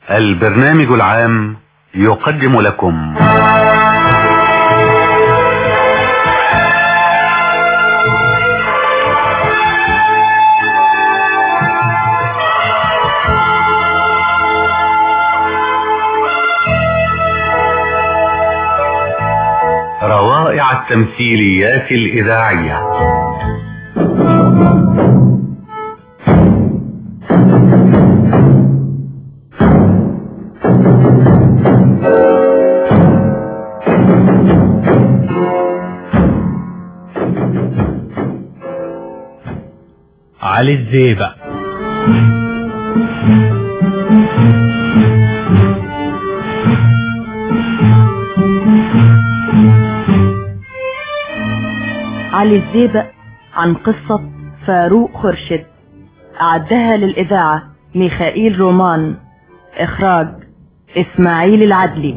البرنامج العام يقدم لكم روائع التمثيليات الإذاعية علي الزيبق علي الزيبق عن قصة فاروق خرشد أعدها للإذاعة ميخائيل رومان إخراج إسماعيل العدلي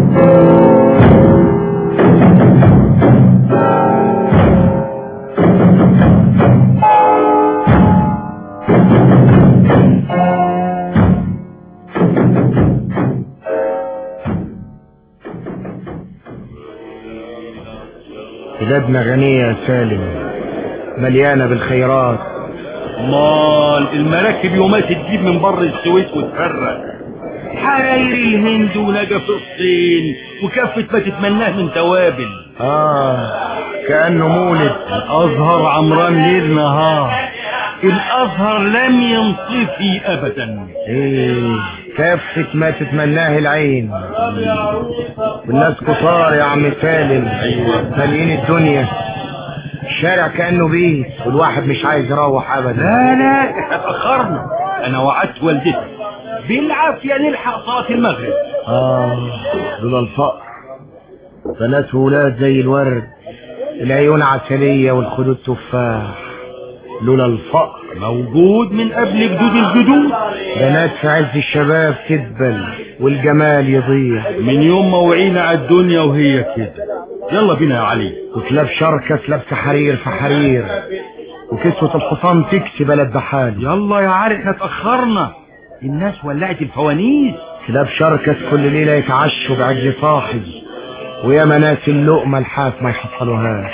بلادنا غنية يا سالم مليانة بالخيرات مال المراكب يومات تجيب من بر السويس وتفرق حراير الهند ونجف الصين وكفة ما تتمناه من توابل آه كأنه مولد الأزهر عمران ليل نهار الأزهر لم ينطفي أبدا إيه كافة ما تتمناه العين والناس كتار يا عم سالم مالين الدنيا الشارع كأنه بيت والواحد مش عايز يروح أبدا لا لا احنا اتأخرنا أنا وعدت والدتي بالعافية نلحق صلاة المغرب آه لولا الفقر بنات وولاد زي الورد العيون عسلية والخدود تفاح لولا الفقر موجود من قبل جدود الجدود بنات في عز الشباب تدبل والجمال يضيع من يوم ما وعينا على الدنيا وهي كده يلا بينا يا علي وكلاب شركس لابسه حرير في حرير وكسوة الحصان تكسي بلد بحال يلا يا علي احنا اتأخرنا الناس ولعت الفوانيس كلاب شركس كل ليلة يتعشوا بعجل صاحي ويا ناس اللقمة الحاف ما يحصلوهاش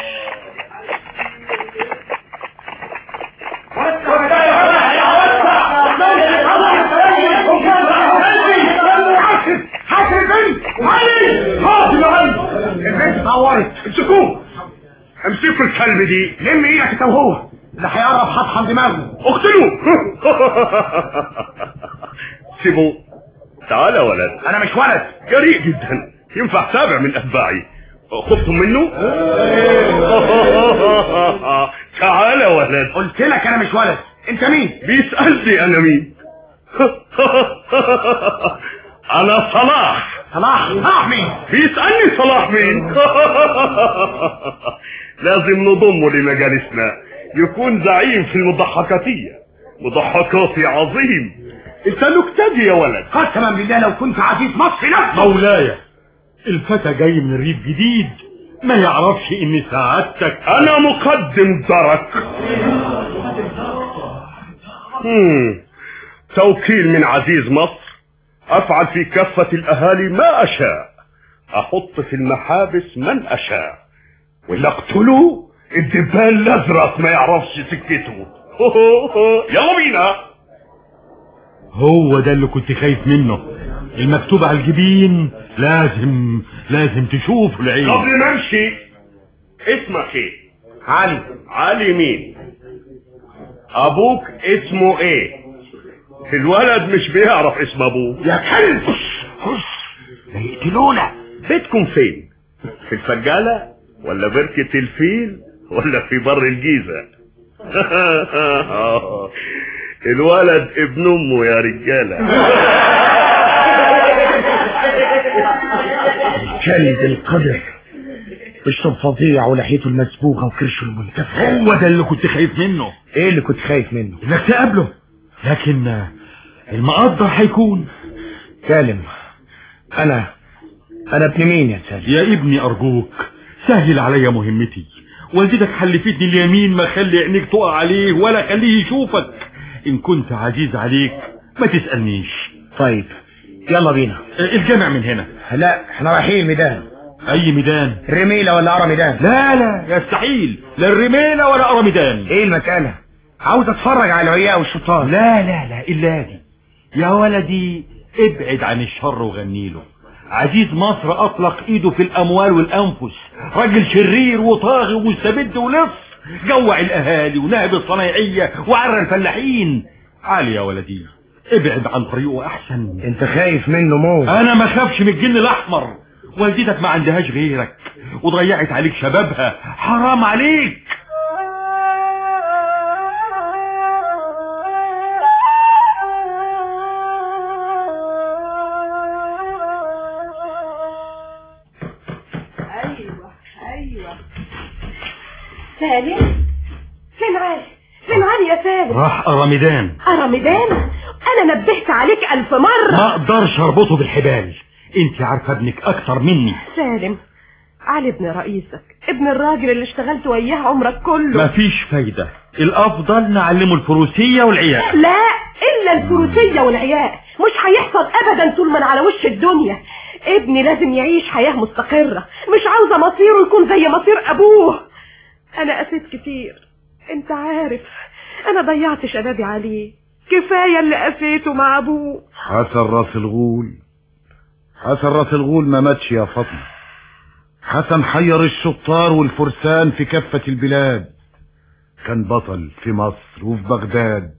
حاسب البنت علي حاسب يا علي البنت اتعورت امسكوه امسكوا الكلب دي لم ايدك انت وهو اللي هيقرب هطحن دماغه اقتلوه سيبوه تعال يا ولد انا مش ولد جريء جدا ينفع سابع من اتباعي خفتم منه تعال يا ولد قلت لك انا مش ولد انت مين بيسألني انا مين انا صلاح صلاح صلاح مين بيسألني صلاح مين لازم نضمه لمجالسنا يكون زعيم في المضحكاتية مضحكاتي عظيم انت نكتدي يا ولد قسما بالله لو كنت عزيز مصر نفسه مولاي الفتى جاي من الريف جديد ما يعرفش ان سعادتك انا مقدم درك مم. توكيل من عزيز مصر افعل في كافة الاهالي ما اشاء احط في المحابس من اشاء واللي اقتله الدبان الازرق ما يعرفش سكته يلا بينا هو ده اللي كنت خايف منه المكتوب على الجبين لازم لازم تشوفه العين قبل ما امشي اسمك ايه علي علي مين ابوك اسمه ايه الولد مش بيعرف اسم ابوه يا كلب لا يقتلونا بيتكم فين في الفجالة ولا بركة الفيل ولا في بر الجيزة الولد ابن امه يا رجالة جلد القدر بيشرب فظيع ولحيته المسبوغة وكرشه المنتفخ هو ده اللي كنت خايف منه ايه اللي كنت خايف منه انك تقابله لكن المقدر هيكون سالم انا انا ابن مين يا سالم يا ابني ارجوك سهل عليا مهمتي والدتك حلفتني اليمين ما خلي عينيك تقع عليه ولا خليه يشوفك ان كنت عزيز عليك ما تسألنيش طيب يلا بينا الجامع من هنا لا احنا رايحين ميدان اي ميدان رميلة ولا قرى ميدان لا لا يستحيل لا الرميلة ولا قرى ميدان ايه المسألة عاوز اتفرج على العياء والشطار لا لا لا الا دي يا ولدي ابعد عن الشر وغني له عزيز مصر اطلق ايده في الاموال والانفس راجل شرير وطاغي ومستبد ولص جوع الاهالي ونهب الصنايعية وعرى الفلاحين عالي يا ولدي ابعد عن طريقه احسن انت خايف منه موت انا ما خافش من الجن الاحمر والدتك ما عندهاش غيرك وضيعت عليك شبابها حرام عليك ايوه ايوه سالم فين علي فين علي يا سالم راح رمضان رمضان انا نبهت عليك الف مرة ما اقدرش اربطه بالحبال انت عارفه ابنك اكتر مني سالم علي ابن رئيسك ابن الراجل اللي اشتغلت وياه عمرك كله مفيش فايدة الافضل نعلمه الفروسية والعياء لا الا الفروسية والعياء مش هيحصل ابدا طول ما انا على وش الدنيا ابني لازم يعيش حياة مستقرة مش عاوزة مصيره يكون زي مصير ابوه انا قسيت كتير انت عارف انا ضيعت شبابي عليه كفاية اللي قسيته مع ابوه حسن راس الغول حسن راس الغول ما ماتش يا فاطمة حسن حير الشطار والفرسان في كافة البلاد كان بطل في مصر وفي بغداد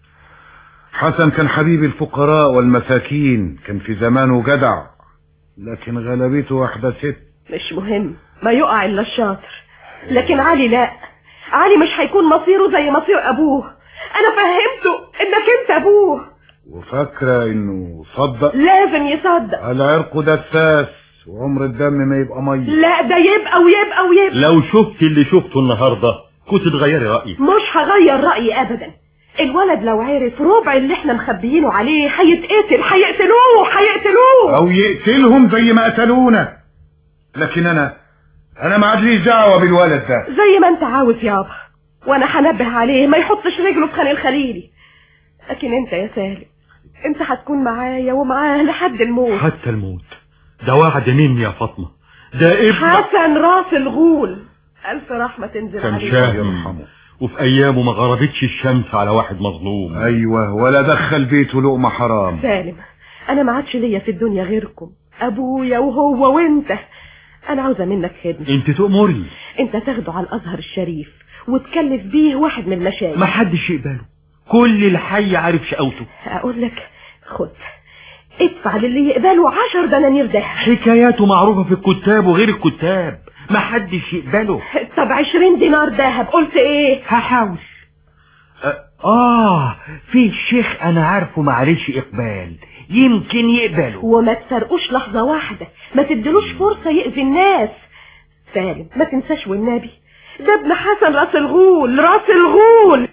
حسن كان حبيب الفقراء والمساكين كان في زمانه جدع لكن غلبته واحدة ست مش مهم ما يقع الا الشاطر لكن علي لا علي مش هيكون مصيره زي مصير ابوه انا فهمته انك انت ابوه وفاكرة انه صدق لازم يصدق العرق دساس وعمر الدم ما يبقى مية لا ده يبقى ويبقى ويبقى لو شفت اللي شفته النهاردة كنت تغيري رأيك مش هغير رأيي ابدا الولد لو عرف ربع اللي احنا مخبيينه عليه هيتقتل هيقتلوه هيقتلوه او يقتلهم زي ما قتلونا لكن انا انا ما عادليش دعوة بالولد ده زي ما انت عاوز يابا وانا هنبه عليه ما يحطش رجله في خان الخليلي لكن انت يا سالم انت هتكون معايا ومعاه لحد الموت حتى الموت ده وعد مني يا فاطمة ده ابن حسن راس الغول الف رحمة تنزل كان عليه شاهد يرحمه وفي ايامه ما غربتش الشمس على واحد مظلوم ايوه ولا دخل بيته لقمة حرام سالم انا ما عادش ليا في الدنيا غيركم ابويا وهو وانت انا عاوزه منك خدمه انت تأمري انت تاخده على الازهر الشريف وتكلف بيه واحد من المشايخ ما حدش يقبله كل الحي عارف شقاوته اقول لك خد ادفع للي يقبله عشر دنانير دهب حكاياته معروفة في الكتاب وغير الكتاب ما حدش يقبله طب عشرين دينار دهب قلت ايه هحاول آه في شيخ أنا عارفه معلش إقبال يمكن يقبله وما تسرقوش لحظة واحدة ما تدلوش فرصة يأذي الناس سالم ما تنساش والنبي ده ابن حسن راس الغول راس الغول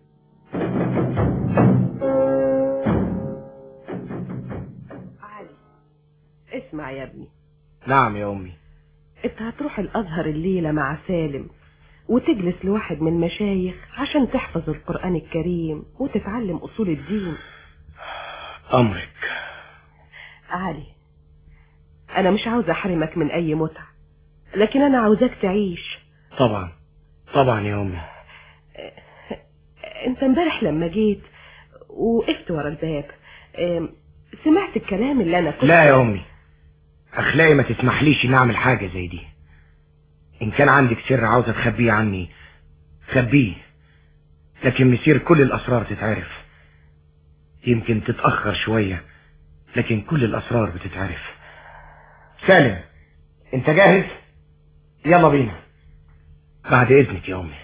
علي اسمع يا ابني نعم يا امي انت هتروح الازهر الليلة مع سالم وتجلس لواحد من المشايخ عشان تحفظ القرآن الكريم وتتعلم اصول الدين امرك علي انا مش عاوز احرمك من اي متعة لكن انا عاوزاك تعيش طبعا طبعا يا امي انت امبارح لما جيت وقفت ورا الباب ام، سمعت الكلام اللي انا كنت لا يا امي اخلاقي ما تسمحليش اني اعمل حاجة زي دي ان كان عندك سر عاوزة تخبيه عني خبيه لكن مسير كل الاسرار تتعرف يمكن تتأخر شوية لكن كل الاسرار بتتعرف سالم انت جاهز يلا بينا بعد اذنك يا امي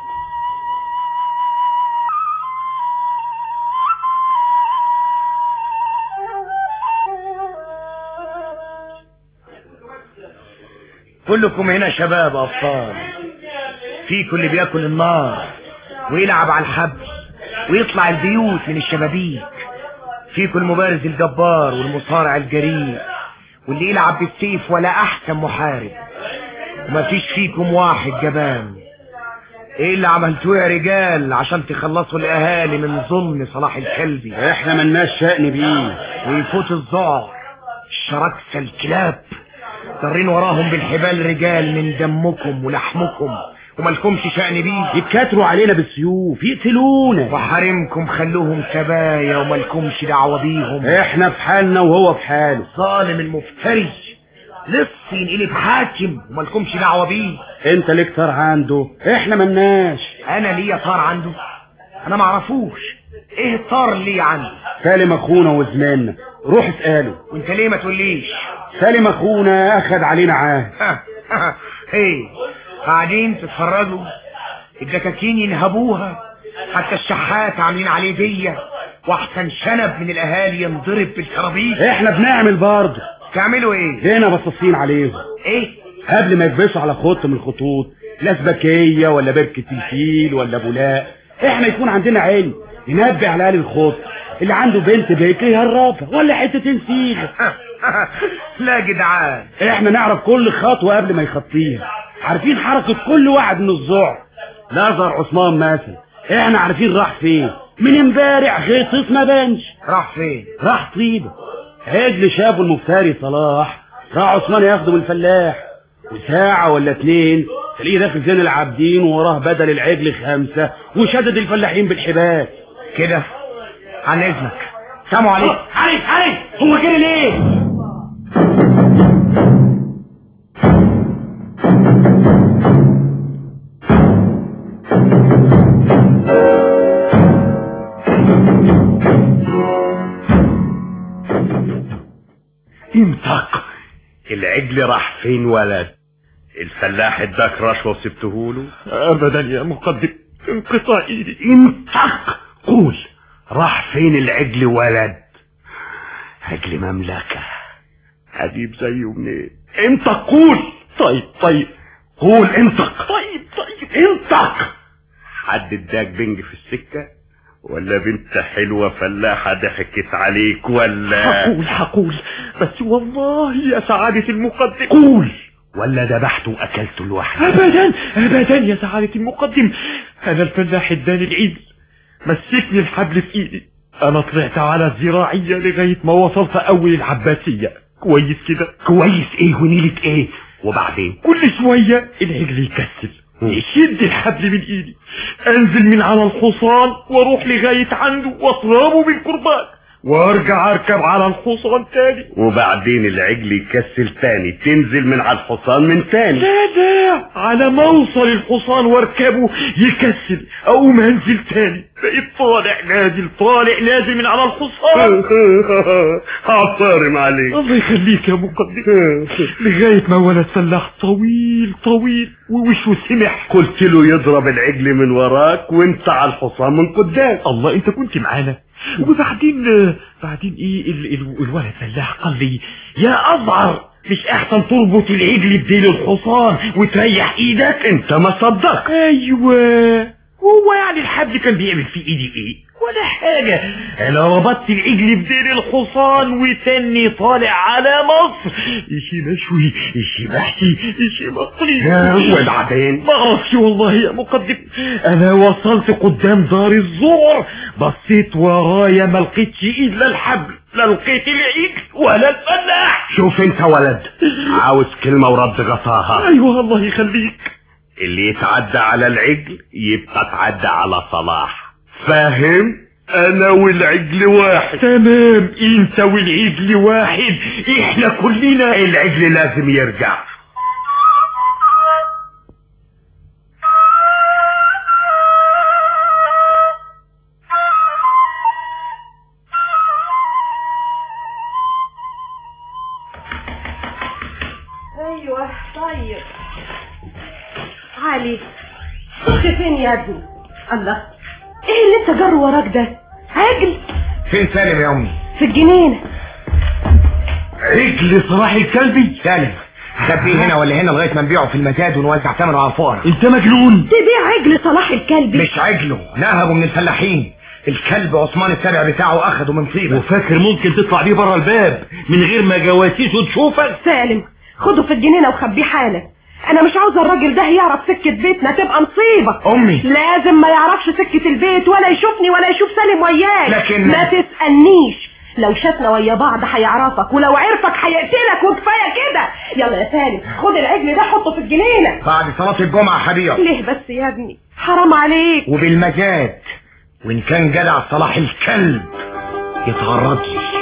كلكم هنا شباب أبطال فيكم اللي بياكل النار ويلعب على الحبل ويطلع البيوت من الشبابيك فيكم المبارز الجبار والمصارع الجريء واللي يلعب بالسيف ولا أحسن محارب وما فيش فيكم واحد جبان ايه اللي عملتوه يا رجال عشان تخلصوا الاهالي من ظلم صلاح الكلبي احنا ملناش شأن بيه ويفوت الذعر الشراكسة الكلاب ضارين وراهم بالحبال رجال من دمكم ولحمكم ومالكمش شأن بيه يتكاتروا علينا بالسيوف يقتلونا وحرمكم خلوهم سبايا ومالكمش دعوة بيهم احنا في حالنا وهو في حاله ظالم المفتري لص ينقلب حاكم ومالكمش دعوة بيه انت ليك طار عنده احنا ملناش انا ليا طار عنده انا معرفوش ايه الطار اللي عنده سالم اخونا وزماننا روح اساله وانت ليه ما تقوليش سالم اخونا اخد علينا عهد ايه قاعدين تتفرجوا الدكاكين ينهبوها حتى الشحات عاملين عليه دية واحسن شنب من الاهالي ينضرب بالكرابيس احنا بنعمل برضه تعملوا ايه هنا باصصين عليهم ايه قبل ما يكبسوا على خط من الخطوط لا سبكية ولا بركة الفيل ولا بولاق احنا يكون عندنا علم ينبه على اهل الخط اللي عنده بنت بيكي يهربها ولا حتة نسيجة لا جدعان احنا نعرف كل خطوة قبل ما يخطيها عارفين حركة كل واحد من الذعر نظر عثمان مثلا احنا عارفين راح فين من امبارح غيطس ما بانش راح فين راح طيبة عجل شافه المفتري صلاح راح عثمان ياخده من الفلاح وساعة ولا اتنين تلاقيه داخل زين العابدين ووراه بدل العجل خمسة وشدد الفلاحين بالحبال كده عن اذنك سلام عليكم علي علي هو كده ليه انطق العجل راح فين ولد الفلاح اداك رشوه وسبتهوله ابدا يا مقدم انقطاع ايدي انطق قول راح فين العجل ولد عجل مملكة هجيب زيه منين انطق قول طيب طيب قول انطق طيب طيب انطق حد اداك بنج في السكة ولا بنت حلوة فلاحة ضحكت عليك ولا هقول هقول بس والله يا سعادة المقدم قول ولا ذبحته واكلته لوحدي ابدا ابدا يا سعادة المقدم انا الفلاح اداني العيد مسكني الحبل في ايدي انا طلعت على الزراعية لغاية ما وصلت اول العباسية كويس كده كويس ايه ونيلة ايه وبعدين كل شوية العجل يكسل يشد الحبل من ايدي انزل من على الحصان واروح لغاية عنده واضربه بالكرباج وارجع اركب على الحصان تاني وبعدين العجل يكسل تاني تنزل من على الحصان من تاني لا لا على ما اوصل الحصان واركبه يكسل اقوم انزل تاني بقيت طالع نازل طالع نازل من على الحصان هعصارم عليك الله يخليك يا مقدم لغاية ما ولد فلاح طويل طويل ووشه سمح قلت له يضرب العجل من وراك وانت على الحصان من قدام الله انت كنت معانا وبعدين بعدين ايه ال ال الولد فلاح قال لي يا اصغر مش احسن تربط العجل بديل الحصان وتريح ايدك انت ما صدقت ايوه هو يعني الحبل كان بيعمل في ايدي ايه ولا حاجة انا ربطت العجل بديل الحصان وتاني طالع على مصر اشي مشوي اشي محشي اشي مقلي وبعدين ما اعرفش والله يا مقدم انا وصلت قدام دار الزور بصيت ورايا ما لقيتش الا الحبل لا لقيت العجل ولا الفلاح شوف انت ولد عاوز كلمة ورد غطاها ايوه الله يخليك اللي يتعدى على العجل يبقى تعدى على صلاح فاهم انا والعجل واحد تمام انت والعجل واحد احنا كلنا العجل لازم يرجع ايوه طيب علي رحت فين يا ابني الله ايه اللي انت جر وراك ده عجل فين سالم يا امي في الجنينه عجل صلاح الكلبي سالم خبيه هنا ولا هنا لغايه ما نبيعه في المزاد ونوزع ثمنه على الفقراء انت مجنون تبيع عجل صلاح الكلبي مش عجله نهبه من الفلاحين الكلب عثمان التابع بتاعه اخده من طيبه وفاكر ممكن تطلع بيه بره الباب من غير ما جواسيس تشوفك سالم خده في الجنينه وخبيه حالا انا مش عاوزه الراجل ده يعرف سكه بيتنا تبقى مصيبه امي لازم ما يعرفش سكه البيت ولا يشوفني ولا يشوف سالم وياك لكن- ما تسالنيش لو شافنا ويا بعض هيعرفك ولو عرفك هيقتلك وكفايه كده يلا يا سالم خد العجل ده حطه في الجنينه بعد صلاة الجمعة حبيبي ليه بس يا ابني حرام عليك وبالمجاد وإن كان جدع صلاح الكلب يتغرد لي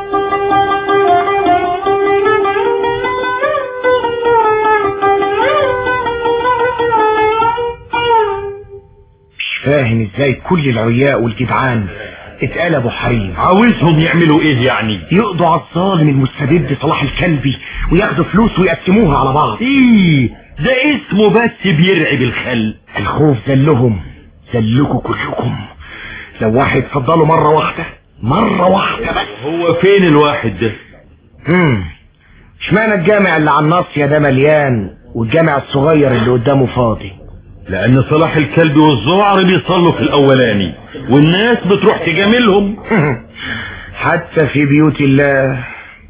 مش فاهم ازاي كل العياء والجدعان اتقلبوا حريم عاوزهم يعملوا ايه يعني يقضوا على الظالم المستبد صلاح الكلبي وياخدوا فلوس ويقسموها على بعض ايه ده اسمه بس بيرعب الخلق الخوف ذلهم ذلكوا كلكم لو واحد فضله مرة واحدة مرة واحدة بس هو فين الواحد ده امم اشمعنى الجامع اللي على الناصية ده مليان والجامع الصغير اللي قدامه فاضي لان صلاح الكلب والزعر بيصلوا في الاولاني والناس بتروح تجاملهم حتى في بيوت الله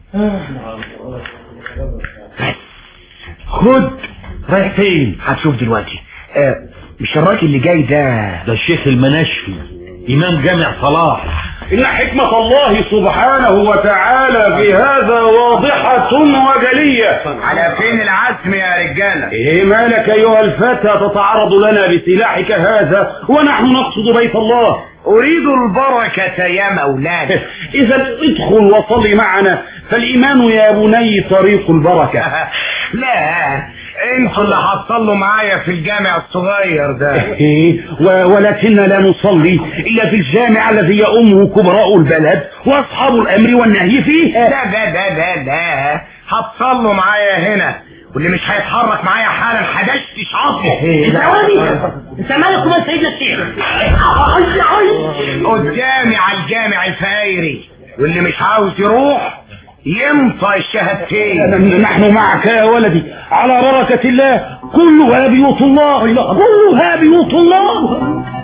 بس خد رايح فين هتشوف دلوقتي آه مش الراجل اللي جاي ده ده الشيخ المناشفي امام جامع صلاح إن حكمة الله سبحانه وتعالى في هذا واضحة وجلية على فين العزم يا رجالة إيه مالك أيها الفتى تتعرض لنا بسلاحك هذا ونحن نقصد بيت الله اريد البركة يا مولانا إذا ادخل وصل معنا فالإيمان يا بني طريق البركة لا انتوا اللي هتصلوا معايا في الجامع الصغير ده إيه و- ولكن لا نصلي إلا في الجامع الذي يؤمه كبراء البلد وأصحاب الأمر والنهي فيه لا لا لا لا لا هتصلوا معايا هنا واللي مش هيتحرك معايا حالا هدشتش عظمه ثواني انت مالك ومال سيدنا الشيخ قدامي على الجامع الفايري واللي مش عاوز يروح ينطى الشهادتين نحن معك يا ولدي على بركة الله كلها بيوت الله كلها بيوت الله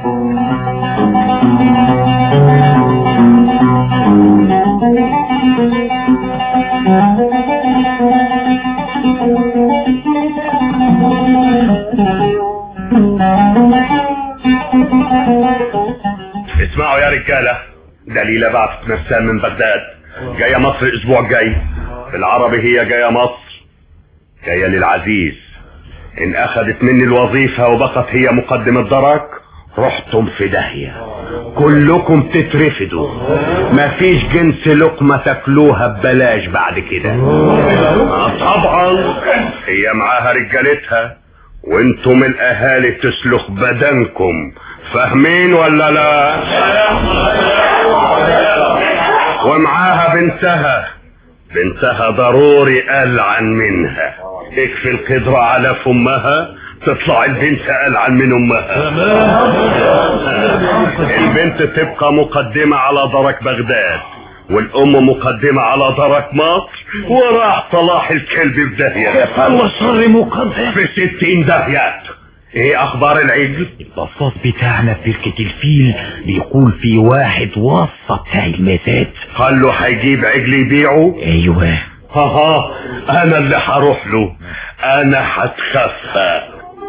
اسمعوا يا رجالة دليلة بعثت نفسها من بغداد جاية مصر الاسبوع الجاي بالعربي هي جاية مصر جاية للعزيز ان اخذت مني الوظيفة وبقت هي مقدم الدرك رحتم في داهية كلكم تترفدوا مفيش جنس لقمة تاكلوها ببلاش بعد كده آه طبعا هي معاها رجالتها وانتم الاهالي تسلخ بدنكم فاهمين ولا لا ومعاها بنتها بنتها ضروري ألعن منها اكفي القدرة على فمها تطلع البنت ألعن من أمها البنت تبقى مقدمة على درك بغداد والأم مقدمة على درك مصر وراح صلاح الكلب في داهية الله شر مقدم في ستين داهيات ايه اخبار العجل البصاص بتاعنا في بركة الفيل بيقول في واحد وصى بتاع المزاد قال له هيجيب عجل يبيعه ايوه ها ها انا اللي هروح له انا هتخفى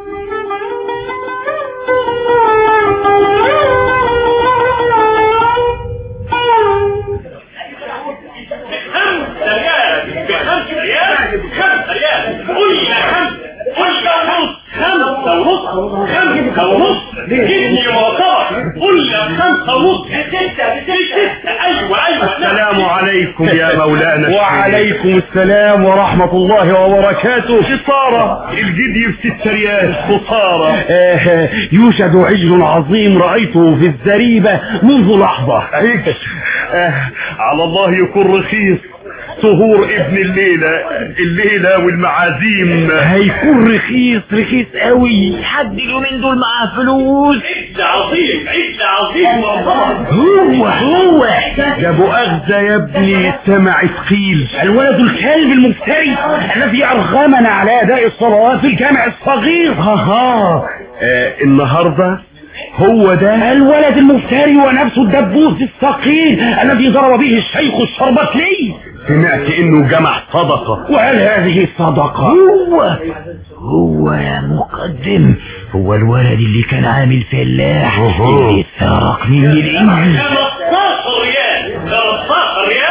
السلام عليكم يا مولانا الشيخ. وعليكم السلام ورحمة الله وبركاته خسارة الجدي في ست ريال خسارة آه، يوجد عجل عظيم رأيته في الزريبة منذ لحظة عجل آه على الله يكون رخيص سهور ابن الليلة الليلة والمعازيم هيكون رخيص رخيص قوي حد اليومين دول معاه فلوس عظيم عجل عظيم هو هو يا ابو اخزى يا ابني سمع ثقيل الولد الكلب المفتري الذي ارغمنا على اداء الصلوات في الجامع الصغير ها ها آه النهاردة هو ده الولد المفتري ونفسه الدبوس الثقيل الذي ضرب به الشيخ الشربتلي سمعت انه جمع صدقة وهل هذه صدقة هو هو يا مقدم هو الولد اللي كان عامل فلاح اللي سرق مني الإنجل 15 ريال 15 ريال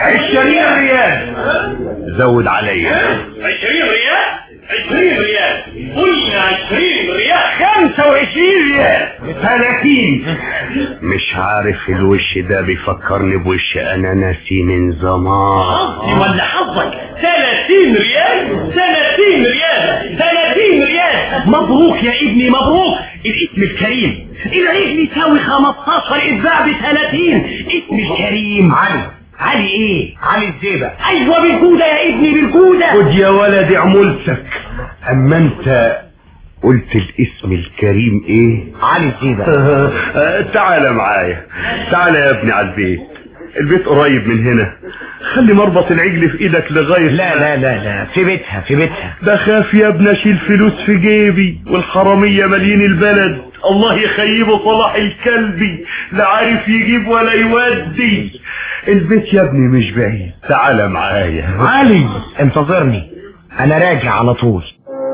عشرين ريال زود عليا عشرين ريال عشرين ريال قلنا عشرين ريال خمسة وعشرين ريال ثلاثين مش عارف الوش ده بيفكرني بوش انا ناسي من زمان حظي ولا حظك 30 ريال 30 ريال 30 ريال مبروك يا ابني مبروك الاسم الكريم العيد يساوي 15 اتباع ب 30 اسم الكريم علي علي ايه علي الزيبة ايوه بالجودة يا ابني بالجودة خد يا ولدي عمولتك اما انت قلت الاسم الكريم ايه علي الزيبة تعالى معايا تعالى يا ابني على البيت البيت قريب من هنا خلي مربط العجل في ايدك لغاية لا لا لا لا في بيتها في بيتها بخاف يا ابني اشيل فلوس في جيبي والحرامية مالين البلد الله يخيبه صلاح الكلبي لا عارف يجيب ولا يودي البيت يا ابني مش بعيد تعالى معايا علي انتظرني انا راجع على طول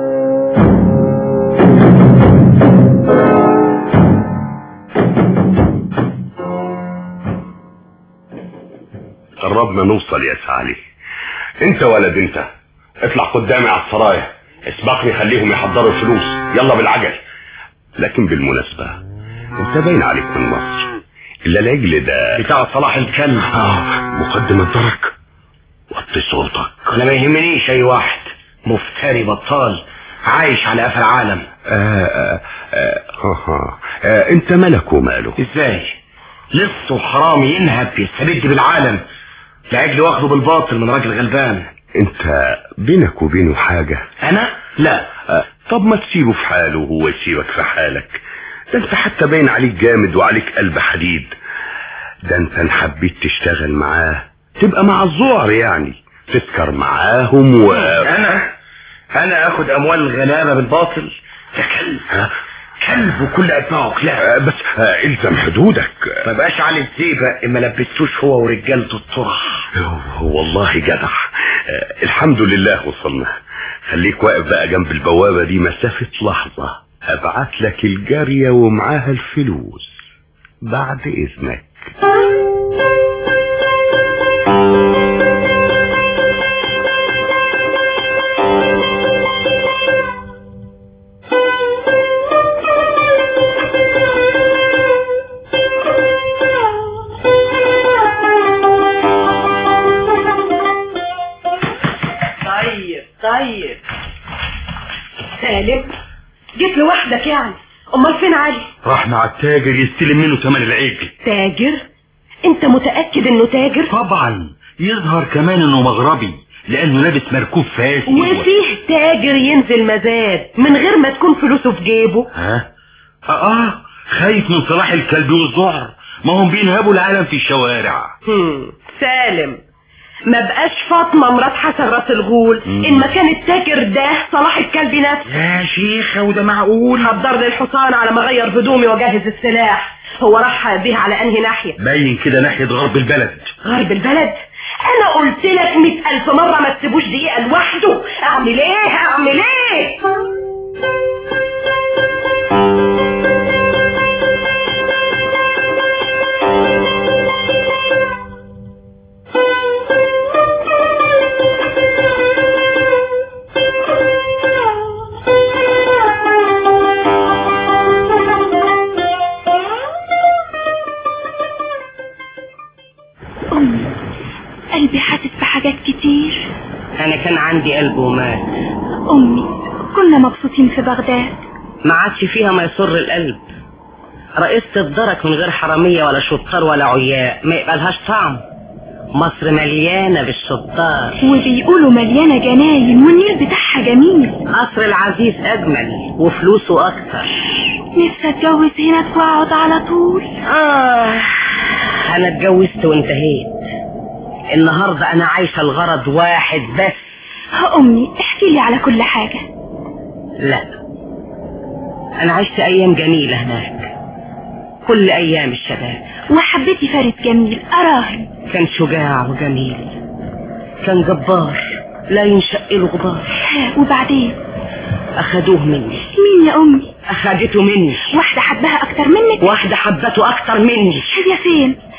قربنا نوصل يا سعلي انت ولد انت اطلع قدامي على السرايا اسبقني خليهم يحضروا الفلوس يلا بالعجل لكن بالمناسبة انت باين عليك من مصر الا العجل ده بتاع صلاح الكلب اه مقدم الدرك وطي صوتك انا ما يهمنيش اي واحد مفتري بطال عايش على قفا العالم آه آه آه آه آه انت ملك وماله ازاي لص وحرامي ينهب يستبد بالعالم العجل واخده بالباطل من راجل غلبان انت بينك وبينه حاجة انا لا آه طب ما تسيبه في حاله وهو يسيبك في حالك ده انت حتى باين عليك جامد وعليك قلب حديد ده انت ان حبيت تشتغل معاه تبقى مع الزعر يعني تسكر معاهم و انا انا اخد اموال الغلابه بالباطل ده كلب ها؟ كلب وكل اتباعه كلاب آه، بس آه، الزم حدودك ما بقاش علي الزيبه اما لبستوش هو ورجالته الطرح آه، والله جدع آه، الحمد لله وصلنا خليك واقف بقى جنب البوابة دي مسافة لحظة ابعت لك الجارية ومعاها الفلوس بعد اذنك طيب طيب سالم جيت لوحدك يعني امال فين علي راح مع التاجر يستلم منه ثمن العجل تاجر انت متأكد انه تاجر طبعا يظهر كمان انه مغربي لانه لابس مركوب فاسد وفيه تاجر ينزل مزاد من غير ما تكون فلوسه في جيبه ها اه, آه خايف من صلاح الكلب والذعر ما هم بينهبوا العالم في الشوارع هم. سالم ما بقاش فاطمة مرات حسن راس الغول ان ما كان التاجر ده صلاح الكلب نفسه يا شيخة وده معقول حضر لي الحصان على ما اغير هدومي واجهز السلاح هو راح بيه على انهي ناحية باين كده ناحية غرب البلد غرب البلد انا قلت لك مئة الف مرة ما تسيبوش دقيقة لوحده اعمل ايه اعمل ايه أمي قلبي حاسس بحاجات كتير انا كان عندي قلب ومات أمي كنا مبسوطين في بغداد ما عادش فيها ما يسر القلب رئيسة الدرك من غير حرامية ولا شطار ولا عياء ما يبقالهاش طعم مصر مليانة بالشطار وبيقولوا مليانة جناين والنيل بتاعها جميل قصر العزيز أجمل وفلوسه أكتر نفسي اتجوز هناك واقعد على طول آه أنا اتجوزت وانتهيت النهاردة أنا عايشة الغرض واحد بس أمي احكي لي على كل حاجة لا أنا عشت أيام جميلة هناك كل أيام الشباب وحبيتي فارس جميل أراهن كان شجاع وجميل كان جبار لا ينشق له غبار وبعدين أخدوه مني مين يا أمي أخدته مني واحدة حبها أكتر منك واحدة حبته أكتر مني هي فين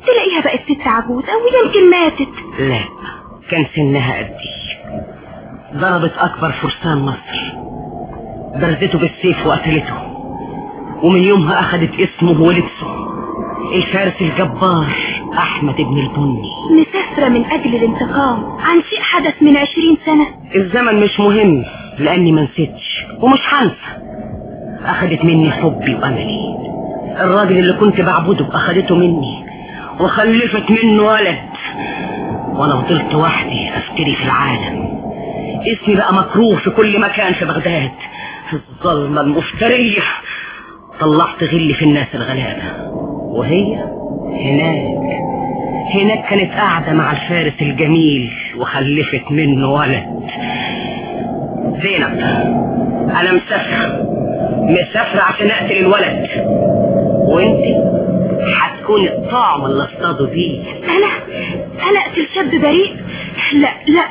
تلاقيها بقت ست عجوزة ويمكن ماتت لا كان سنها قدي ضربت أكبر فرسان مصر برزته بالسيف وقتلته ومن يومها أخدت اسمه ولبسه الفارس الجبار أحمد بن البني مسافرة من أجل الانتقام عن شيء حدث من عشرين سنة الزمن مش مهم لأني ما نسيتش ومش هنسى أخدت مني حبي وأملي الراجل اللي كنت بعبده أخدته مني وخلفت منه ولد وأنا فضلت وحدي أفتري في العالم اسمي بقى مكروه في كل مكان في بغداد الظلمة المفترية طلعت غلي في الناس الغلابة وهي هناك هناك كانت قاعدة مع الفارس الجميل وخلفت منه ولد زينب أنا مسافرة مسافرة عشان أقتل الولد وانت هتكون الطعم اللي اصطادوا بيه أنا أنا أقتل شاب بريء لا لا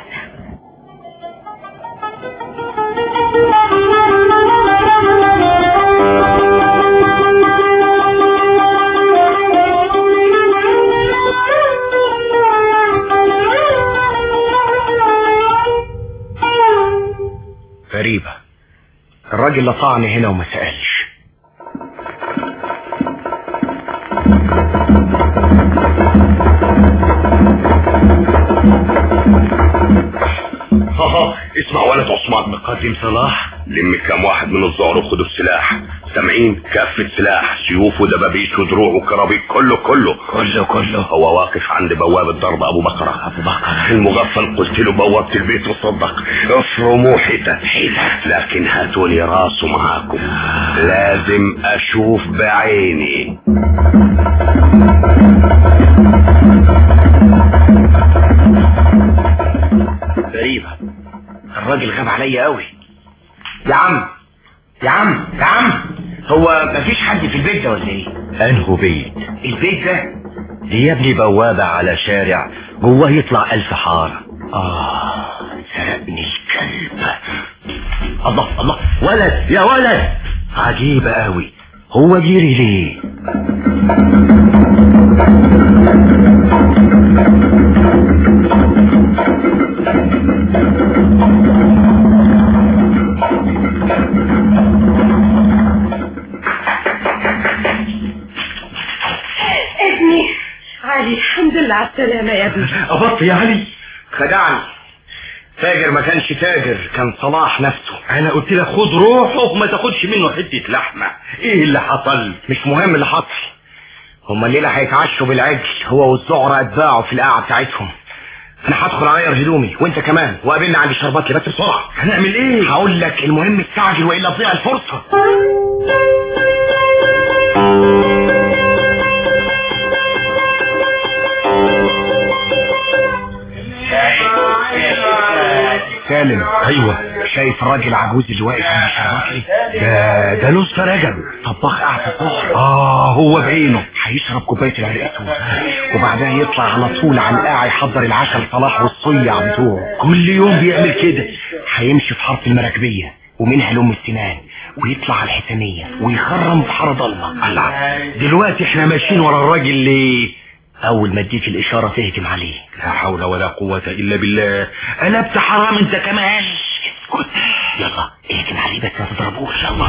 غريبة الراجل لطعني هنا وما سألش ها اسمع ولد عثمان مقدم صلاح لم كام واحد من الظهر وخدوا السلاح سامعين كافة سلاح سيوف ودبابيس ودروع وكرابيك كله كله كله كله هو واقف عند بواب الضرب ابو بكرة ابو بكرة المغفل قلت له بوابة البيت وصدق افرموا حتت حتت لكن هاتوا لي راسه معاكم لازم اشوف بعيني غريبة الراجل غاب عليا قوي يا عم يا عم يا عم هو مفيش حد في البيت ده ولا ايه انه بيت البيت ده دي يا ابني بوابة على شارع جواه يطلع ألف حارة اه سرقني الكلب الله الله ولد يا ولد عجيب قوي هو جيري ليه ابني علي الحمد لله على السلامة يا ابني أبط يا علي خدعني تاجر ما كانش تاجر كان صلاح نفسه انا قلت لك خد روحه وما تاخدش منه حتة لحمة ايه اللي حصل مش مهم اللي حصل هما الليلة هيتعشوا بالعجل هو والزعرة اتباعوا في القاعة بتاعتهم انا هدخل اغير هدومي وانت كمان وقابلنا عند الشربات لي بس بسرعة هنعمل ايه هقول لك المهم استعجل والا تضيع الفرصة سالم ايوه شايف الراجل العجوز اللي واقف عند الشربات لي ده ده لسه رجب طباخ قاعد في الظهر اه هو بعينه هيشرب كوبايه العرقسوس وبعدها يطلع على طول على القاع يحضر العشاء لصلاح والصيع بتوعه كل يوم بيعمل كده هيمشي في حاره المراكبيه ومنها لام السنان ويطلع على الحسنيه ويخرم في حاره ضلمه الله دلوقتي احنا ماشيين ورا الراجل ليه اول ما اديك الاشاره تهجم عليه لا حول ولا قوة الا بالله قلبت حرام انت كمان اسكت يلا اهجم عليه بس ما تضربوش يلا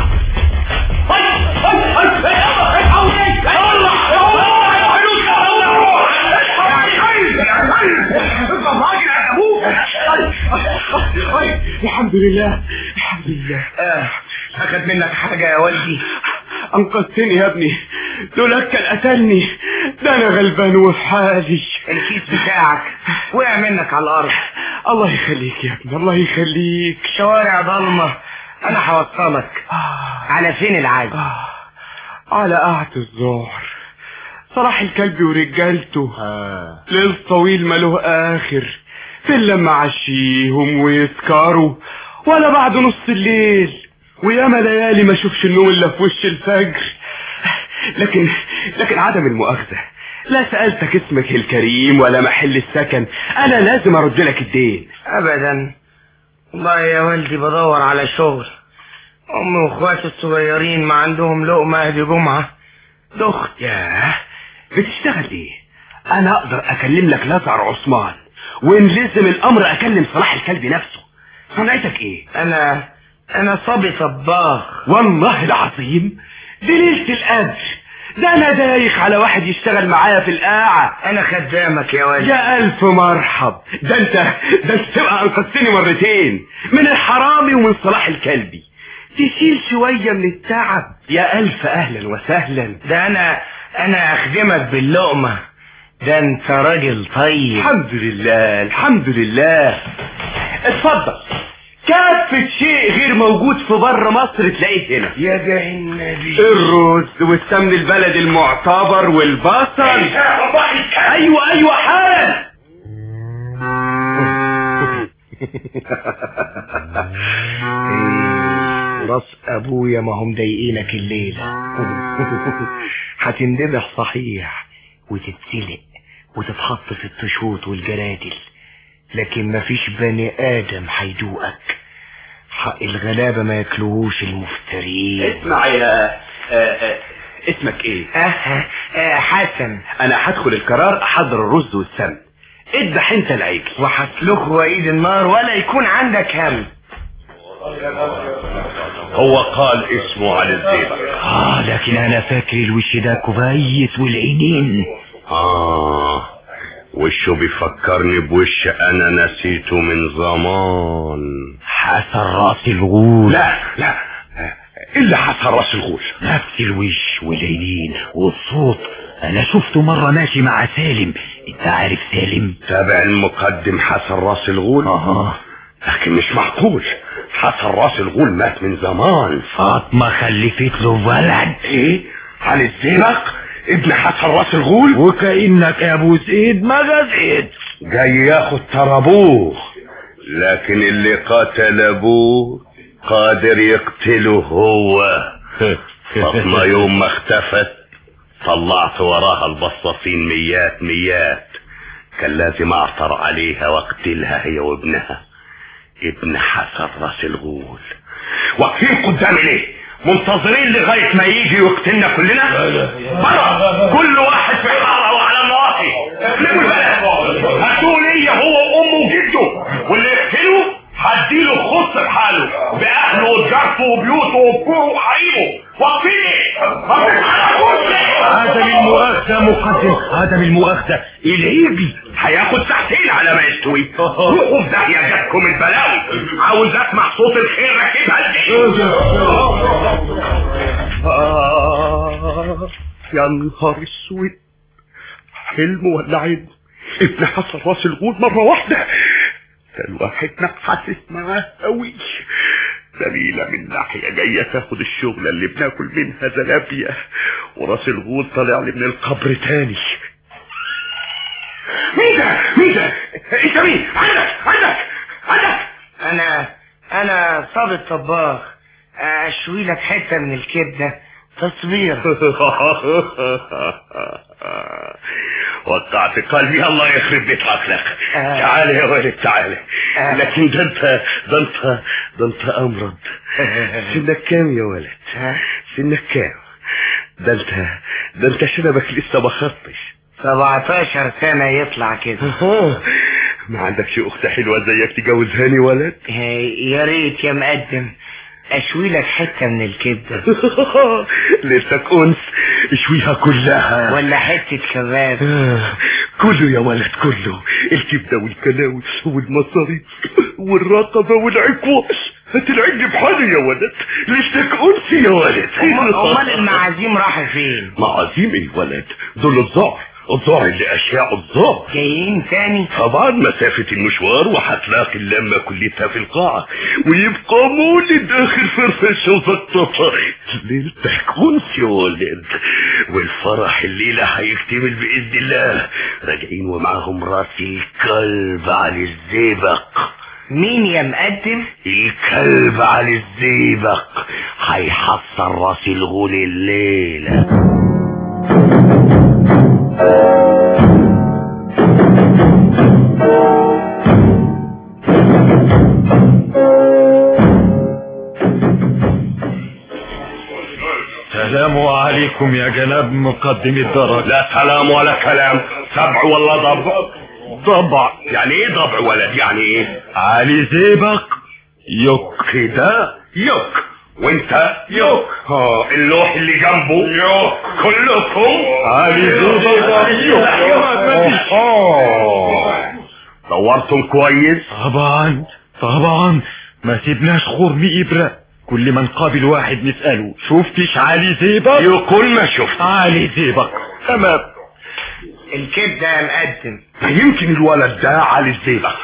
الحمد لله الحمد لله آه. اخد منك حاجة يا والدي انقذتني يا ابني دولك كان قتلني ده انا غلبان وفي حالي الكيس بتاعك وقع منك على الارض الله يخليك يا ابني الله يخليك شوارع ضلمة انا هوصلك على فين العادي آه. على قاعة الظهر صلاح الكلب ورجالته آه. ليل طويل ماله اخر فين لما عشيهم ويسكروا ولا بعد نص الليل وياما ليالي ما اشوفش النوم الا في وش الفجر لكن لكن عدم المؤاخذة لا سألتك اسمك الكريم ولا محل السكن انا لازم ارد لك الدين ابدا والله يا والدي بدور على شغل امي واخواتي الصغيرين ما عندهم لقمة اهدي جمعة دخت ياه بتشتغل ايه انا اقدر اكلم لك لازار عثمان وان لزم الامر اكلم صلاح الكلب نفسه صنعتك ايه انا انا صبي طباخ والله العظيم دي ليله القدر ده انا دايخ على واحد يشتغل معايا في القاعة انا خدامك يا ولد يا الف مرحب ده انت ده انت تبقى انقذتني مرتين من الحرامي ومن صلاح الكلبي تشيل شوية من التعب يا الف اهلا وسهلا ده انا انا اخدمك باللقمة ده انت راجل طيب الحمد لله الحمد لله اتفضل كافة شيء غير موجود في بره مصر تلاقيه هنا يا ده النبي الرز والسمن البلدي المعتبر والبصل ايوه ايوه حالا راس ابويا ما هم ضايقينك الليلة هتندبح صحيح وتتسلق وتتحط في التشوط والجرادل لكن مفيش بني ادم هيدوقك حق الغلابة ما ياكلوهوش المفترين اسمع يا آه، آه، اسمك ايه اه اه حسن انا هدخل القرار احضر الرز والسمن اذبح انت العجل وهسلخه وايد النار ولا يكون عندك هم هو قال اسمه على الزيبق اه لكن انا فاكر الوش ده كويس والعينين آه وشه بيفكرني بوش أنا نسيته من زمان حسن راس الغول لا لا إلا حسن راس الغول نفس الوش والعينين والصوت انا شفته مرة ماشي مع سالم انت عارف سالم تابع المقدم حسن راس الغول اه لكن مش معقول حسن راس الغول مات من زمان فاطمة خلفت له ولد ايه علي الزيبق ابن حسن راس الغول وكأنك يا ابو سيد ما غزيت جاي ياخد ترى ابوه لكن اللي قتل ابوه قادر يقتله هو فاطمة يوم ما اختفت طلعت وراها البصاصين ميات ميات كان لازم اعثر عليها واقتلها هي وابنها ابن حسن راس الغول واقفين قدامي ليه منتظرين لغاية ما يجي ويقتلنا كلنا برا كل واحد في حارة وعلى النواحي اقلبوا البلد هاتوا لي هو وامه وجده واللي يقتله هديله خص بحاله باهله وجارته وبيوته وبكوره وحريمه واقفين ايه؟ ما بتتحركوش هذا للمؤاخذة مقدم هذا للمؤاخذة العجل هياخد ساعتين على ما يستوي روحوا في داهية جاتكم البلاوي عاوز اسمع صوت الخير راكبها ازاي آه يا نهار اسود حلم ولا عين ابن حسن راس الغول مرة واحدة ده الواحد حاسس معاه قوي سبيلة من ناحية جاية تاخد الشغلة اللي بناكل منها زلابية وراس الغول طالع لي من القبر تاني مين ده؟ مين ده؟ انت مين؟ عندك عندك عندك انا انا صبي الطباخ اشوي لك حتة من الكبدة تصوير وقعت قلبي الله يخرب بيت عقلك آه. تعال يا ولد تعال آه. لكن ده انت ده انت ده انت امرض سنك كام يا ولد سنك كام ده انت ده انت شنبك لسه ما خطش 17 سنة يطلع كده ما عندكش اخت حلوه زيك تجوزهاني ولد يا ريت يا مقدم اشوي لك حتة من الكبدة ليلتك انس اشويها كلها ولا حتة كباب آه، كله يا ولد كله الكبدة والكلاوي والمصاري والرقبة والعكواش هتلعب بحالي يا ولد ليشتك انس يا ولد أمال أمال المعازيم راحوا فين معازيم ايه ولد دول الظهر الظهر اللي اشياء الظهر جايين تاني طبعا مسافة المشوار وهتلاقي اللمة كلتها في القاعة ويبقى مولد اخر فرفشة وزقططة ليلتك انس يا ولد والفرح الليلة هيكتمل بإذن الله راجعين ومعاهم راس الكلب على الزيبق مين يا مقدم الكلب على الزيبق هيحصل راس الغول الليلة سلام عليكم يا جناب مقدم الدرجة لا سلام ولا كلام سبع ولا ضبع ضبع يعني ايه ضبع ولد يعني ايه علي زيبق يك كده يك وانت يك اه اللوح اللي جنبه يك كلكم علي زيبق يك آه. دورتم كويس طبعا طبعا ما سيبناش خرم إبرة كل ما نقابل واحد نسأله شفتش علي زيبق يقول ما شفت علي زيبق تمام الكبدة يا مقدم ما يمكن الولد ده علي الزيبق